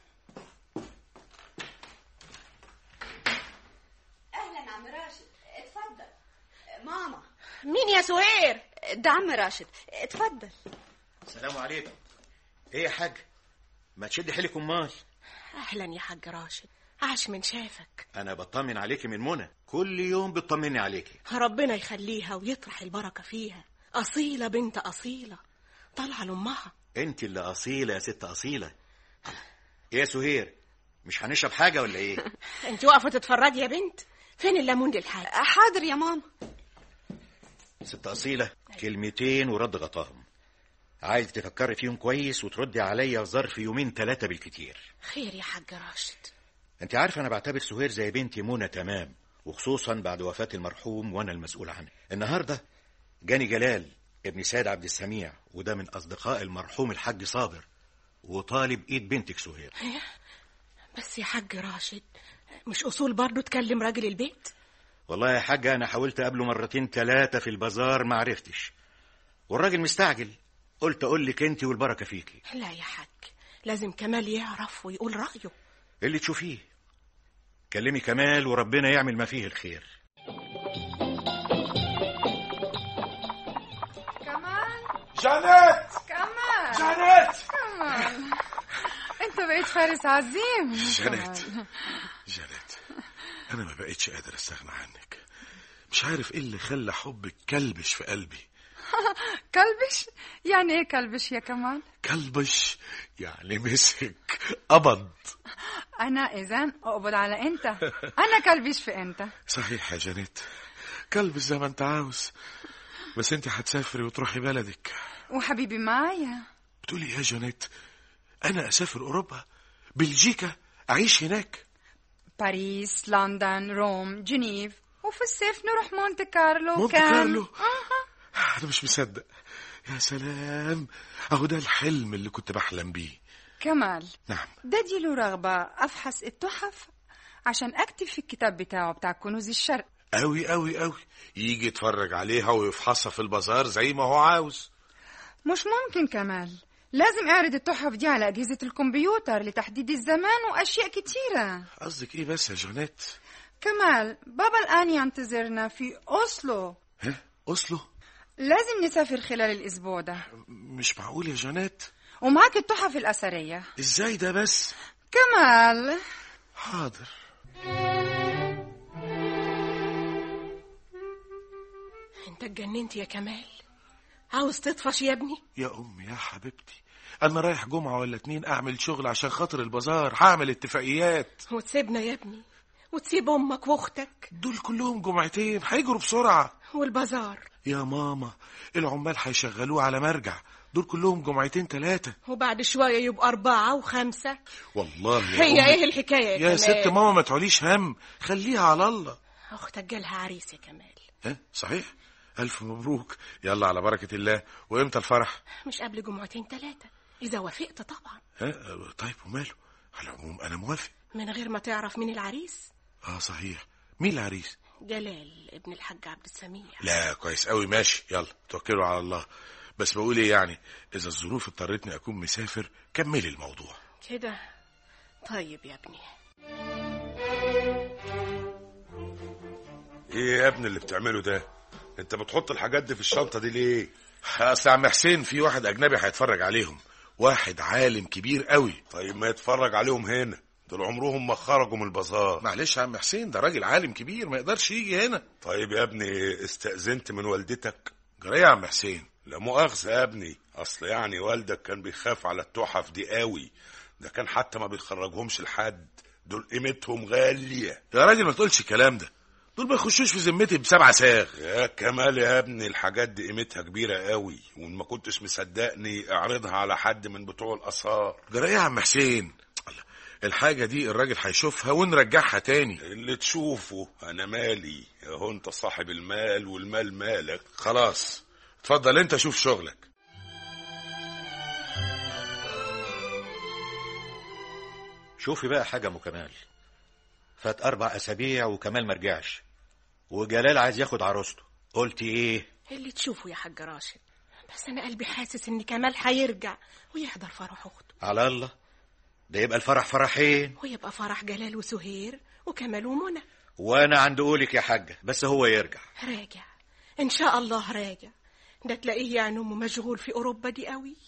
اهلا عم راشد اتفضل ماما مين يا سهير ده عم راشد اتفضل السلام عليكم ايه يا حاج ما تشد حيلك امال اهلا يا حاج راشد عاش من شافك انا بطمن عليكي من منى كل يوم بتطمني عليكي ربنا يخليها ويطرح البركه فيها اصيله بنت اصيله طالعه لامها انت اللي اصيله يا ست اصيله ايه يا سهير مش هنشرب حاجه ولا ايه انت واقفه تتفرجي يا بنت فين الليمون للحاج حاضر يا ماما ست اصيله كلمتين ورد غطاهم عايز تفكري فيهم كويس وتردي عليا في ظرف يومين ثلاثه بالكتير خير يا حاج راشد انت عارفه انا بعتبر سهير زي بنتي منى تمام وخصوصا بعد وفاه المرحوم وانا المسؤول عنها النهارده جاني جلال ابن سيد عبد السميع وده من اصدقاء المرحوم الحاج صابر وطالب ايد بنتك سهير بس يا حاج راشد مش اصول برضه تكلم راجل البيت والله يا حاجة أنا حاولت أقابله مرتين ثلاثة في البازار ما عرفتش والراجل مستعجل قلت أقول لك أنت والبركة فيكي لا يا حاج لازم كمال يعرف ويقول رايه اللي تشوفيه كلمي كمال وربنا يعمل ما فيه الخير كمال جانيت كمال جانيت كمال انت بقيت فارس عظيم جانيت جانيت انا ما بقيتش قادر استغنى عنك مش عارف ايه اللي خلى حبك كلبش في قلبي كلبش يعني ايه كلبش يا كمال كلبش يعني مسك قبض انا اذا اقبض على انت انا كلبش في انت صحيح يا جانيت كلبش زي ما انت عاوز بس انت هتسافري وتروحي بلدك وحبيبي معايا بتقولي يا جانيت انا اسافر اوروبا بلجيكا اعيش هناك باريس لندن روم جنيف وفي الصيف نروح مونte كارلو مونte كان كارلو؟ أها. انا مش مصدق يا سلام اهو ده الحلم اللي كنت بحلم بيه كمال نعم ده دي له رغبة أفحص التحف عشان أكتب في الكتاب بتاعه بتاع كنوز الشرق قوي قوي قوي يجي يتفرج عليها ويفحصها في البازار زي ما هو عاوز مش ممكن كمال لازم أعرض التحف دي على أجهزة الكمبيوتر لتحديد الزمان وأشياء كتيرة قصدك ايه بس يا جانيت كمال بابا الآن ينتظرنا في أوسلو ها اوسلو لازم نسافر خلال الأسبوع ده مش معقول يا جانيت ومعاك التحف الأثرية ازاي ده بس كمال حاضر انت اتجننت يا كمال عاوز تطفش يا ابني يا امي يا حبيبتي انا رايح جمعه ولا اتنين اعمل شغل عشان خاطر البازار هعمل اتفاقيات وتسيبنا يا ابني وتسيب امك واختك دول كلهم جمعتين هيجروا بسرعه والبازار يا ماما العمال هيشغلوه على مرجع دول كلهم جمعتين ثلاثة وبعد شوية يبقى أربعة وخمسة والله يا هي أمي. إيه الحكاية يا, يا كمال ست ماما ما تعوليش هم خليها على الله أختك جالها عريس يا كمال ها صحيح ألف مبروك يلا على بركة الله وإمتى الفرح مش قبل جمعتين ثلاثة إذا وافقت طبعا ها طيب وماله على العموم أنا موافق من غير ما تعرف مين العريس اه صحيح مين العريس جلال ابن الحاج عبد السميع لا كويس قوي ماشي يلا توكلوا على الله بس بقول ايه يعني اذا الظروف اضطرتني اكون مسافر كملي الموضوع كده طيب يا ابني ايه يا ابني اللي بتعمله ده انت بتحط الحاجات دي في الشنطه دي ليه اصل عم حسين في واحد اجنبي هيتفرج عليهم واحد عالم كبير قوي طيب ما يتفرج عليهم هنا دول عمرهم ما خرجوا من البازار معلش يا عم حسين ده راجل عالم كبير ما يقدرش يجي هنا طيب يا ابني استأذنت من والدتك جرى يا عم حسين لا مؤاخذة يا ابني اصل يعني والدك كان بيخاف على التحف دي قوي ده كان حتى ما بيخرجهمش لحد دول قيمتهم غالية يا راجل ما تقولش الكلام ده دول ما يخشوش في ذمتي بسبعة ساغ يا كمال يا ابني الحاجات دي قيمتها كبيرة قوي وان ما كنتش مصدقني اعرضها على حد من بتوع الآثار جرى يا عم حسين الله، الحاجة دي الراجل هيشوفها ونرجعها تاني اللي تشوفه انا مالي اهو انت صاحب المال والمال مالك خلاص اتفضل انت شوف شغلك شوفي بقى حاجة أم كمال فات أربع أسابيع وكمال مرجعش وجلال عايز ياخد عروسته قلتي إيه؟ اللي تشوفه يا حاج راشد بس أنا قلبي حاسس إن كمال هيرجع ويحضر فرح أخته على الله ده يبقى الفرح فرحين ويبقى فرح جلال وسهير وكمال ومنى وأنا عند قولك يا حاجة بس هو يرجع راجع إن شاء الله راجع ده تلاقيه يعني أمه مشغول في أوروبا دي قوي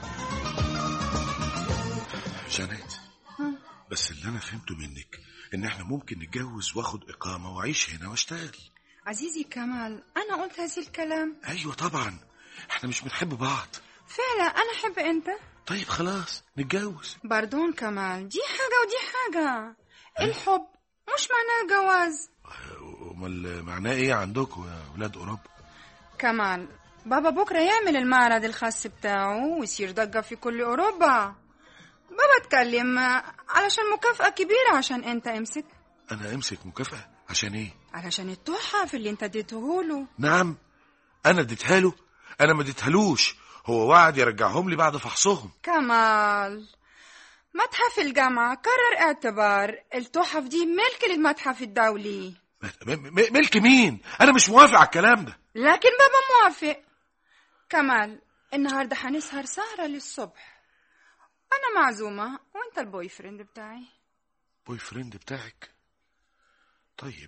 جانيت بس اللي انا فهمته منك ان احنا ممكن نتجوز واخد اقامه واعيش هنا واشتغل عزيزي كمال أنا قلت هذا الكلام ايوه طبعا احنا مش بنحب بعض فعلا أنا أحب أنت طيب خلاص نتجوز باردون كمال دي حاجة ودي حاجة الحب مش معناه الجواز امال معناه ايه عندكم يا ولاد اوروبا كمال بابا بكرة يعمل المعرض الخاص بتاعه ويصير ضجة في كل أوروبا بابا اتكلم علشان مكافأة كبيرة عشان انت امسك انا امسك مكافاه عشان ايه علشان التحف اللي انت اديتهوله نعم انا اديتها له انا ما اديتهالوش هو وعد يرجعهم لي بعد فحصهم كمال متحف الجامعة قرر اعتبار التحف دي ملك للمتحف الدولي م- م- ملك مين انا مش موافق على الكلام ده لكن بابا موافق كمال النهاردة هنسهر سهرة للصبح أنا معزومة وأنت البوي فريند بتاعي بوي فريند بتاعك طيب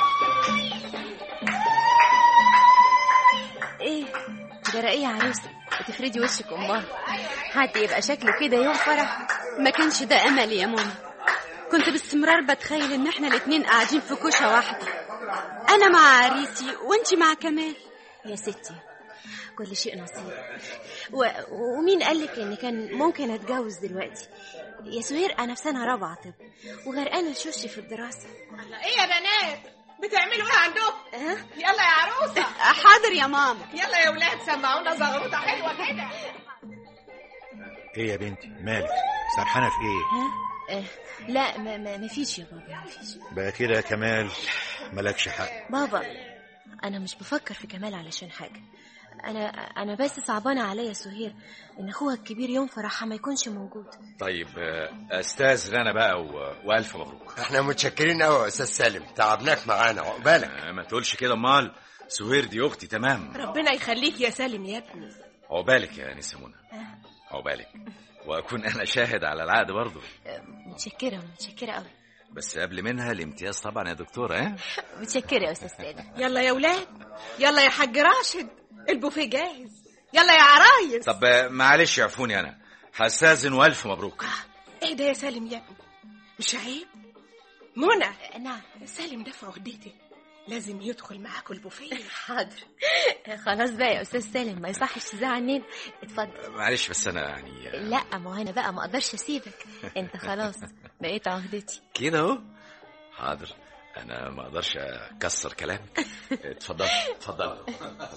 ايه جرى ايه يا عروسه وتفردي وشك امها حد يبقى شكله كده يوم فرح ما كانش ده املي يا ماما كنت باستمرار بتخيل ان احنا الاتنين قاعدين في كوشه واحده انا مع عريسي وانتي مع كمال يا ستي كل شيء نصيب و... ومين قالك ان كان ممكن اتجوز دلوقتي يا سهير انا في سنه رابعه طب وغرقانه الشوش في الدراسه ايه يا بنات بتعملوا ايه عندكم يلا يا عروسه حاضر يا ماما يلا يا ولاد سمعونا زغروطه حلوه كده ايه يا بنتي مالك سرحانه في ايه ها آه لا ما, ما, ما فيش يا بابا ما فيش بقى كده يا كمال مالكش حق بابا انا مش بفكر في كمال علشان حاجه انا انا بس صعبانه عليا سهير ان اخوها الكبير يوم فرحها ما يكونش موجود طيب آه، استاذ انا بقى و... والف مبروك احنا متشكرين قوي يا استاذ سالم تعبناك معانا عقبالك آه، ما تقولش كده امال سهير دي اختي تمام ربنا يخليك يا سالم يا ابني عقبالك يا انسه منى عقبالك واكون انا شاهد على العقد برضه متشكره متشكره قوي بس قبل منها الامتياز طبعا يا دكتوره ها متشكره يا استاذ سالم يلا يا ولاد يلا يا حاج راشد البوفيه جاهز يلا يا عرايس طب آه، معلش اعفوني انا هستاذن والف مبروك ايه ده يا سالم يا ابني مش عيب منى نعم سالم ده في عهدتي لازم يدخل معاكم البوفيه حاضر خلاص بقى يا استاذ سالم ما يصحش تزعل اتفضل معلش بس انا يعني آه، لا ما هو انا بقى ما اقدرش اسيبك انت خلاص بقيت عهدتي كده اهو حاضر انا ما اقدرش اكسر كلامك اتفضل اتفضل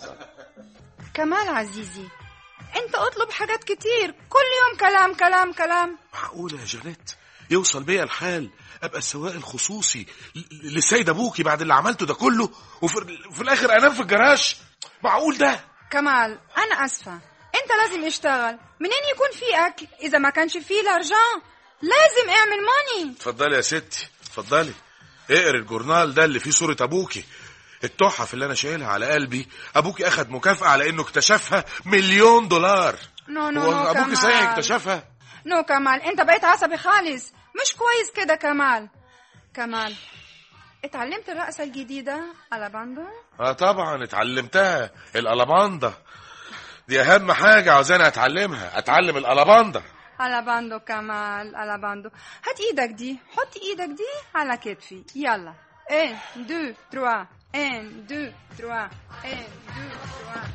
كمال عزيزي انت اطلب حاجات كتير كل يوم كلام كلام كلام معقولة يا جانيت يوصل بيا الحال ابقى السواق الخصوصي ل- للسيد ابوكي بعد اللي عملته ده كله وفي, وفي الاخر انام في الجراج معقول ده كمال انا اسفه انت لازم اشتغل منين يكون في اكل اذا ما كانش فيه لارجان لازم اعمل ماني اتفضلي يا ستي اتفضلي اقري الجورنال ده اللي فيه صورة ابوكي التحف اللي انا شايلها على قلبي ابوكي اخد مكافأة على انه اكتشفها مليون دولار نو نو هو نو ابوكي كمال صحيح اكتشفها نو كمال انت بقيت عصبي خالص مش كويس كده كمال كمال اتعلمت الرقصة الجديدة على باندو اه طبعا اتعلمتها الالاباندا دي اهم حاجة عاوزاني اتعلمها اتعلم الالاباندا على باندو كمال على باندو هات ايدك دي حط ايدك دي على كتفي يلا 1 2 3 1 2 3 1 2 3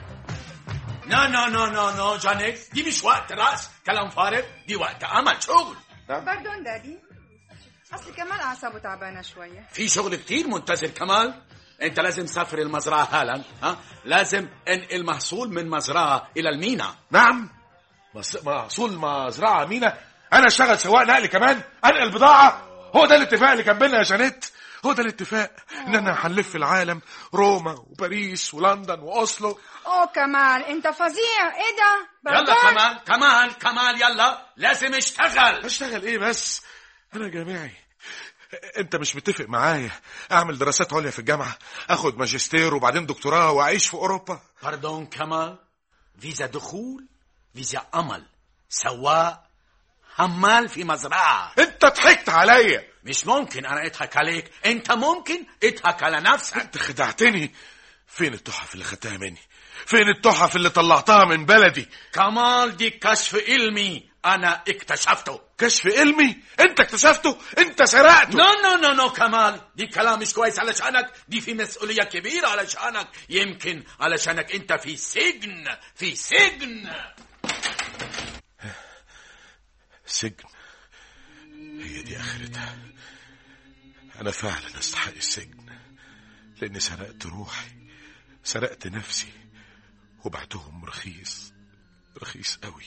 نو نو نو نو نو جانيت دي مش وقت رأس كلام فارغ دي وقت عمل شغل باردون دادي اصل كمال اعصابه تعبانه شويه في شغل كتير منتظر كمال انت لازم تسافر المزرعة حالا ها لازم انقل محصول من مزرعة الى المينا نعم مص- محصول مزرعة مينا انا اشتغل سواق نقل كمان انقل بضاعة هو ده الاتفاق اللي كان بينا يا جانيت هو ده الاتفاق ان انا هنلف العالم روما وباريس ولندن واوسلو اوه كمال انت فظيع ايه ده يلا باردون كمال كمال كمال يلا لازم اشتغل اشتغل ايه بس انا جامعي انت مش متفق معايا اعمل دراسات عليا في الجامعة اخد ماجستير وبعدين دكتوراه واعيش في اوروبا باردون كمال فيزا دخول فيزا عمل سواق حمال في مزرعة انت ضحكت عليا مش ممكن انا اضحك عليك انت ممكن اضحك على نفسك انت خدعتني فين التحف اللي خدتها مني فين التحف اللي طلعتها من بلدي كمال دي كشف علمي انا اكتشفته كشف علمي انت اكتشفته انت سرقته نو نو نو نو كمال دي كلام مش كويس علشانك دي في مسؤولية كبيرة علشانك يمكن علشانك انت في سجن في سجن سجن هي دي اخرتها انا فعلا استحق السجن لاني سرقت روحي سرقت نفسي وبعتهم رخيص رخيص قوي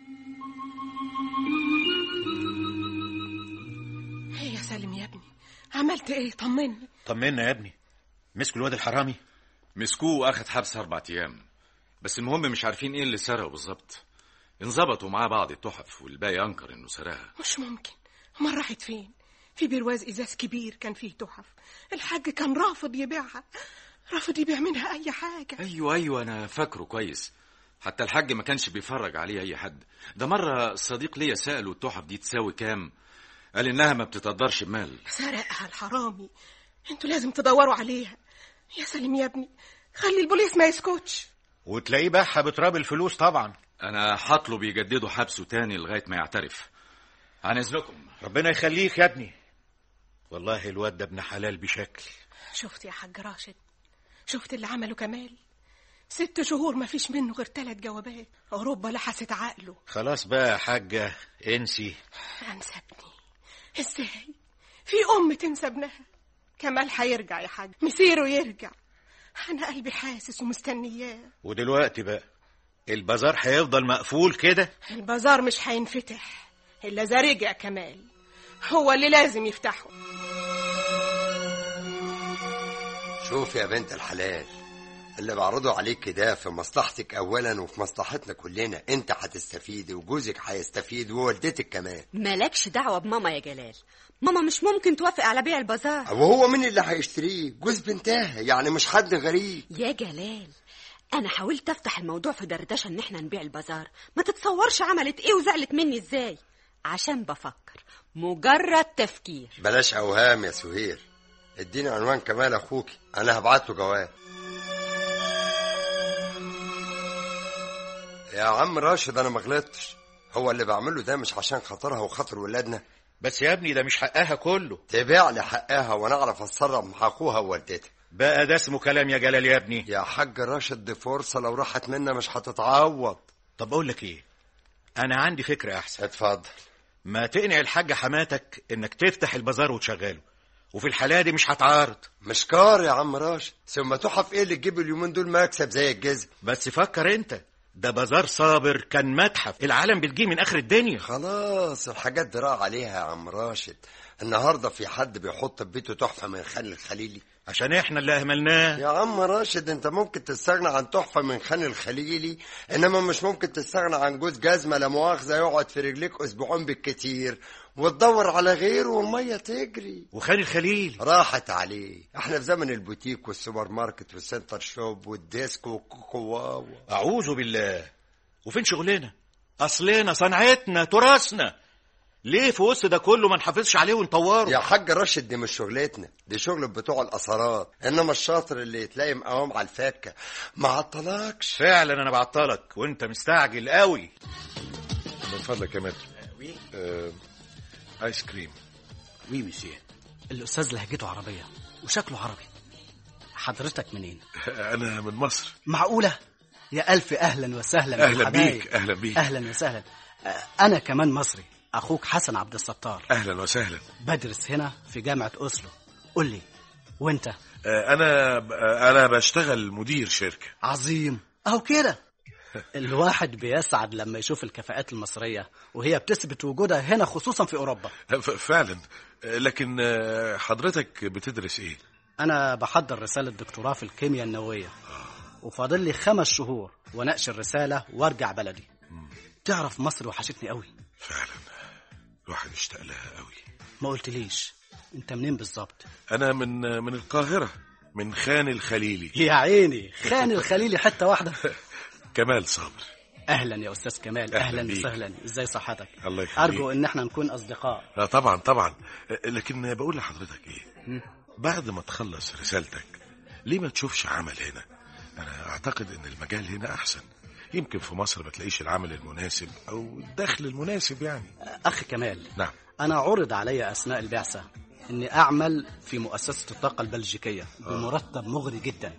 ايه يا سالم يا ابني عملت ايه طمني طمنا يا ابني مسكوا الواد الحرامي مسكوه واخد حبس اربع ايام بس المهم مش عارفين ايه اللي سرقه بالظبط انظبطوا معاه بعض التحف والباقي انكر انه سرقها مش ممكن امال راحت فين في برواز ازاز كبير كان فيه تحف الحاج كان رافض يبيعها رافض يبيع منها اي حاجه ايوه ايوه انا فاكره كويس حتى الحاج ما كانش بيفرج عليه اي حد ده مره صديق ليا ساله التحف دي تساوي كام قال انها ما بتتقدرش بمال سرقها الحرامي انتوا لازم تدوروا عليها يا سالم يا ابني خلي البوليس ما يسكتش وتلاقيه باعها بتراب الفلوس طبعا انا هطلب يجددوا حبسه تاني لغايه ما يعترف عن اذنكم ربنا يخليك يا ابني والله الواد ده ابن حلال بشكل شفت يا حاج راشد شفت اللي عمله كمال ست شهور ما فيش منه غير ثلاث جوابات أوروبا لحست عقله خلاص بقى يا حاجة انسي أنسى ابني إزاي في أم تنسى ابنها كمال هيرجع يا حاج مسيره يرجع أنا قلبي حاسس ومستنياه ودلوقتي بقى البازار هيفضل مقفول كده البازار مش هينفتح إلا إذا رجع كمال هو اللي لازم يفتحه شوف يا بنت الحلال اللي بعرضه عليك كده في مصلحتك اولا وفي مصلحتنا كلنا انت هتستفيد وجوزك هيستفيد ووالدتك كمان مالكش دعوة بماما يا جلال ماما مش ممكن توافق على بيع البازار وهو مين اللي هيشتريه جوز بنتها يعني مش حد غريب يا جلال انا حاولت افتح الموضوع في دردشه ان احنا نبيع البازار ما تتصورش عملت ايه وزعلت مني ازاي عشان بفكر مجرد تفكير بلاش اوهام يا سهير اديني عنوان كمال اخوك انا هبعت له جواب يا عم راشد انا ما غلطتش هو اللي بعمله ده مش عشان خاطرها وخاطر ولادنا بس يا ابني ده مش حقها كله تبيع لي حقها وانا اعرف اتصرف مع اخوها ووالدتها بقى ده اسمه كلام يا جلال يا ابني يا حاج راشد دي فرصه لو راحت منا مش هتتعوض طب اقول لك ايه انا عندي فكره احسن اتفضل ما تقنع الحاجه حماتك انك تفتح البازار وتشغله وفي الحالة دي مش هتعارض مش كار يا عم راشد ثم تحف ايه اللي تجيب اليومين دول مكسب زي الجزم بس فكر انت ده بازار صابر كان متحف العالم بتجيه من اخر الدنيا خلاص الحاجات دي راح عليها يا عم راشد النهارده في حد بيحط في بيته تحفه من خان الخليلي عشان احنا اللي اهملناه يا عم راشد انت ممكن تستغنى عن تحفه من خان الخليلي انما مش ممكن تستغنى عن جوز جزمه لا مؤاخذه يقعد في رجليك اسبوعين بالكتير وتدور على غيره والميه تجري وخان الخليل راحت عليه احنا في زمن البوتيك والسوبر ماركت والسنتر شوب والديسك والكوكو واوا اعوذ بالله وفين شغلنا اصلنا صنعتنا تراثنا ليه في وسط ده كله ما نحافظش عليه ونطوره يا حاج راشد دي مش شغلتنا دي شغل بتوع الاثارات انما الشاطر اللي تلاقي مقاوم على الفكه ما عطلكش فعلا انا بعطلك وانت مستعجل قوي من فضلك يا متر آه، ايس كريم وي مسيو الاستاذ لهجته عربيه وشكله عربي حضرتك منين انا من مصر معقوله يا الف اهلا وسهلا أهلا بالحبايب. بيك، أهلا بيك. اهلا وسهلا آه، انا كمان مصري اخوك حسن عبد الستار اهلا وسهلا بدرس هنا في جامعه اوسلو قول لي وانت آه، انا آه، انا بشتغل مدير شركه عظيم اهو كده الواحد بيسعد لما يشوف الكفاءات المصريه وهي بتثبت وجودها هنا خصوصا في اوروبا ف- فعلا آه، لكن آه، حضرتك بتدرس ايه انا بحضر رساله دكتوراه في الكيمياء النوويه وفاضل لي خمس شهور واناقش الرساله وارجع بلدي تعرف مصر وحشتني قوي فعلا الواحد اشتاق لها قوي ما قلتليش انت منين بالظبط انا من من القاهره من خان الخليلي يا عيني خان الخليلي حته واحده كمال صابر اهلا يا استاذ كمال أهلا اهلا بيك. وسهلا ازاي صحتك الله يخليك ارجو ان احنا نكون اصدقاء لا طبعا طبعا آه، لكن بقول لحضرتك ايه بعد ما تخلص رسالتك ليه ما تشوفش عمل هنا انا اعتقد ان المجال هنا احسن يمكن في مصر ما تلاقيش العمل المناسب او الدخل المناسب يعني اخ كمال نعم انا عرض علي اثناء البعثه اني اعمل في مؤسسه الطاقه البلجيكيه بمرتب مغري جدا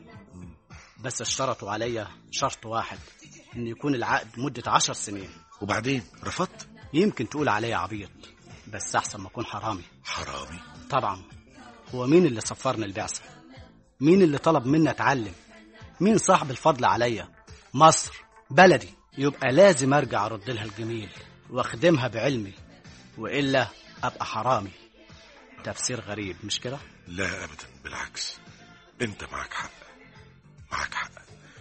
بس اشترطوا علي شرط واحد ان يكون العقد مده عشر سنين وبعدين رفضت يمكن تقول علي عبيط بس احسن ما اكون حرامي حرامي طبعا هو مين اللي سفرني البعثه مين اللي طلب مني اتعلم مين صاحب الفضل عليا مصر بلدي يبقى لازم ارجع ارد لها الجميل واخدمها بعلمي والا ابقى حرامي تفسير غريب مش كده لا ابدا بالعكس انت معك حق معك حق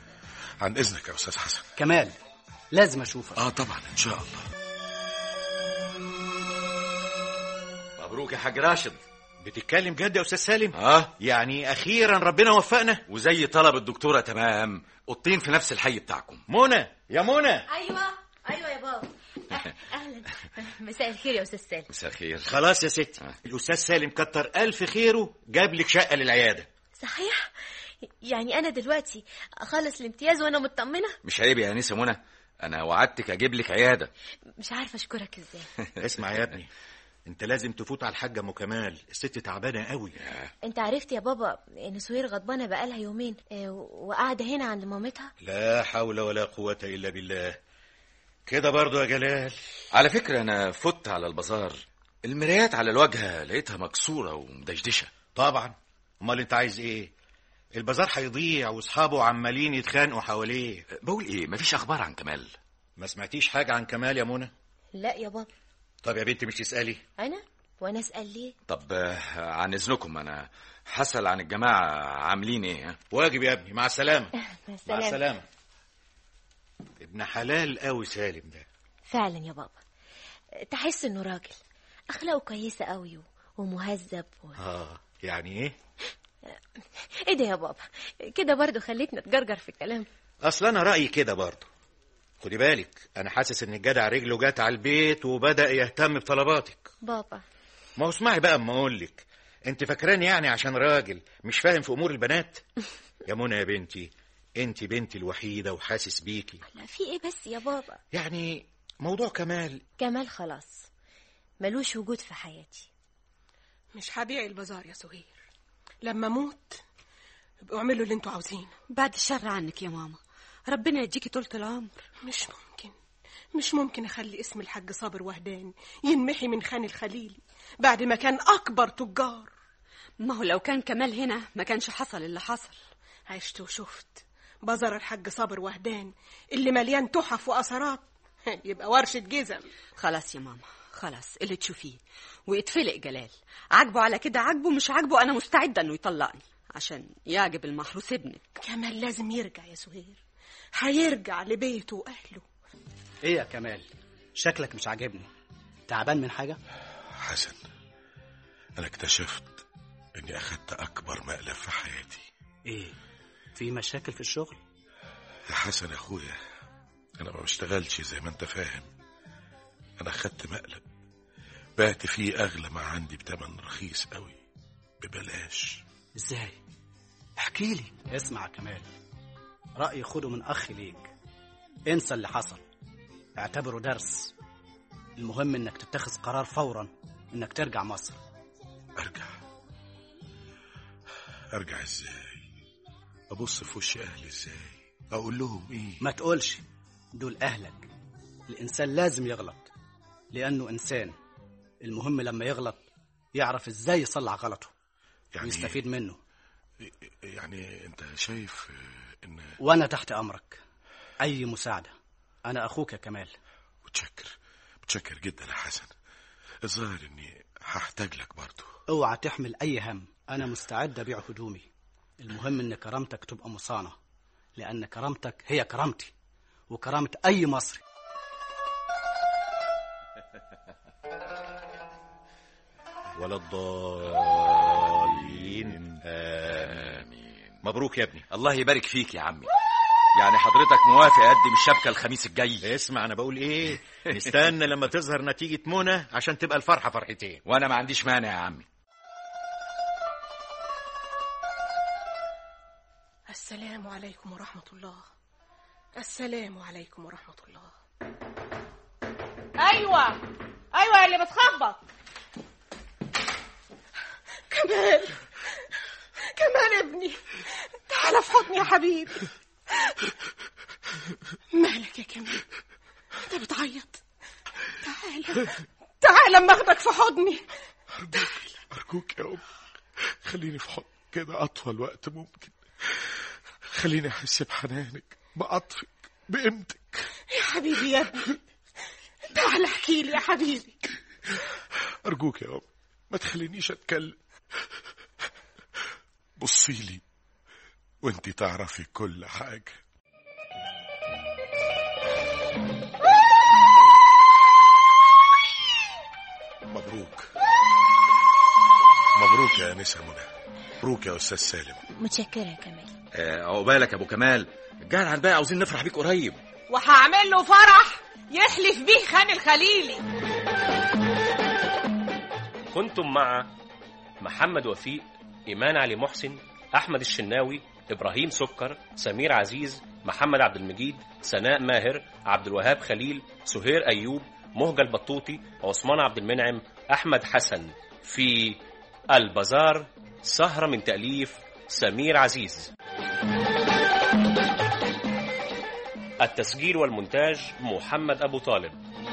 عن اذنك يا استاذ حسن كمال لازم اشوفك اه طبعا ان شاء الله مبروك يا حاج راشد بتتكلم جد يا استاذ سالم اه يعني اخيرا ربنا وفقنا وزي طلب الدكتوره تمام اوضتين في نفس الحي بتاعكم منى يا منى ايوه ايوه يا بابا اهلا مساء الخير يا استاذ سالم مساء الخير خلاص يا ستي الاستاذ سالم كتر الف خيره جاب لك شقه للعياده صحيح يعني انا دلوقتي اخلص الامتياز وانا مطمنه مش عيب يا انسه منى انا وعدتك اجيب لك عياده مش عارفه اشكرك ازاي اسمع يا ابني انت لازم تفوت على الحاجه ام كمال الست تعبانه قوي انت عرفت يا بابا ان سهير غضبانه بقالها يومين آه، وقاعده هنا عند مامتها لا حول ولا قوه الا بالله كده برضو يا جلال على فكره انا فت على البازار المرايات على الواجهه لقيتها مكسوره ومدشدشه طبعا امال انت عايز ايه البازار هيضيع واصحابه عمالين يتخانقوا حواليه بقول ايه مفيش اخبار عن كمال ما سمعتيش حاجه عن كمال يا منى لا يا بابا طب يا بنتي مش تسالي انا وانا اسال ليه طب آه، عن اذنكم انا هسال عن الجماعه عاملين ايه ها؟ واجب يا ابني مع السلامه مع السلامة. السلامه ابن حلال قوي سالم ده فعلا يا بابا تحس انه راجل اخلاقه كويسه قوي ومهذب و... اه يعني ايه ايه ده يا بابا كده برضو خليتنا تجرجر في الكلام اصل انا رايي كده برضه خدي بالك انا حاسس ان الجدع رجله جت على البيت وبدا يهتم بطلباتك بابا ما هو اسمعي بقى اما اقول لك انت فاكراني يعني عشان راجل مش فاهم في امور البنات يا منى يا بنتي انت بنتي الوحيده وحاسس بيكي لا في ايه بس يا بابا يعني موضوع كمال كمال خلاص ملوش وجود في حياتي مش هبيع البازار يا سهير لما اموت ابقوا اعملوا اللي انتوا عاوزينه بعد الشر عنك يا ماما ربنا يديكي طولة العمر مش ممكن مش ممكن اخلي اسم الحاج صابر وهدان ينمحي من خان الخليلي بعد ما كان اكبر تجار ما هو لو كان كمال هنا ما كانش حصل اللي حصل عشت وشفت بازار الحاج صابر وهدان اللي مليان تحف واثارات يبقى ورشه جزم خلاص يا ماما خلاص اللي تشوفيه ويتفلق جلال عاجبه على كده عاجبه مش عاجبه انا مستعده انه يطلقني عشان يعجب المحروس ابنك كمال لازم يرجع يا سهير هيرجع لبيته واهله ايه يا كمال شكلك مش عاجبني تعبان من حاجه حسن انا اكتشفت اني اخدت اكبر مقلب في حياتي ايه في مشاكل في الشغل يا حسن يا اخويا انا ما بشتغلش زي ما انت فاهم انا خدت مقلب بعت فيه اغلى ما عندي بتمن رخيص قوي ببلاش ازاي احكي لي اسمع يا كمال رأيي خده من أخ ليك انسى اللي حصل اعتبره درس المهم انك تتخذ قرار فورا انك ترجع مصر ارجع ارجع ازاي ابص في وش اهلي ازاي اقول لهم ايه ما تقولش دول أهلك الإنسان لازم يغلط لأنه إنسان المهم لما يغلط يعرف إزاي يصلح غلطه يعني ويستفيد منه يعني انت شايف آه، ان وأنا تحت أمرك أي مساعدة أنا أخوك يا كمال متشكر متشكر جدا يا حسن الظاهر اني هحتاج لك برضه اوعى تحمل أي هم أنا مستعد أبيع هدومي المهم إن كرامتك تبقى مصانة لأن كرامتك هي كرامتي وكرامة أي مصري ولا الضالين آمين مبروك يا ابني الله يبارك فيك يا عمي يعني حضرتك موافق اقدم الشبكه الخميس الجاي اسمع انا بقول ايه نستنى لما تظهر نتيجة منى عشان تبقى الفرحة فرحتين وانا ما عنديش مانع يا عمي السلام عليكم ورحمة الله السلام عليكم ورحمة الله ايوه ايوه اللي بتخبط كمال كمال ابني تعال في حضني يا حبيبي مالك يا كمال انت بتعيط تعال تعال لما اخدك في حضني ارجوك يا ام خليني في حضن كده اطول وقت ممكن خليني احس بحنانك بعطفك بقيمتك يا حبيبي يا ابني تعال احكي لي يا حبيبي ارجوك يا ام ما تخلينيش اتكلم بصي لي وانتي تعرفي كل حاجه مبروك مبروك يا انسه منى مبروك يا استاذ سالم متشكرة يا كمال آه، عقبالك يا ابو كمال الجعل بقى عاوزين نفرح بيك قريب وهعمل له فرح يحلف بيه خان الخليلي كنتم مع محمد وفيق إيمان علي محسن أحمد الشناوي إبراهيم سكر سمير عزيز محمد عبد المجيد سناء ماهر عبد الوهاب خليل سهير أيوب مهجة البطوطي عثمان عبد المنعم أحمد حسن في البازار سهرة من تأليف سمير عزيز التسجيل والمونتاج محمد أبو طالب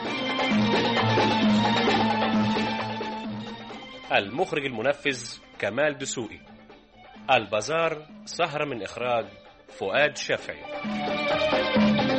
المخرج المنفذ كمال دسوقي البازار سهرة من إخراج فؤاد شافعي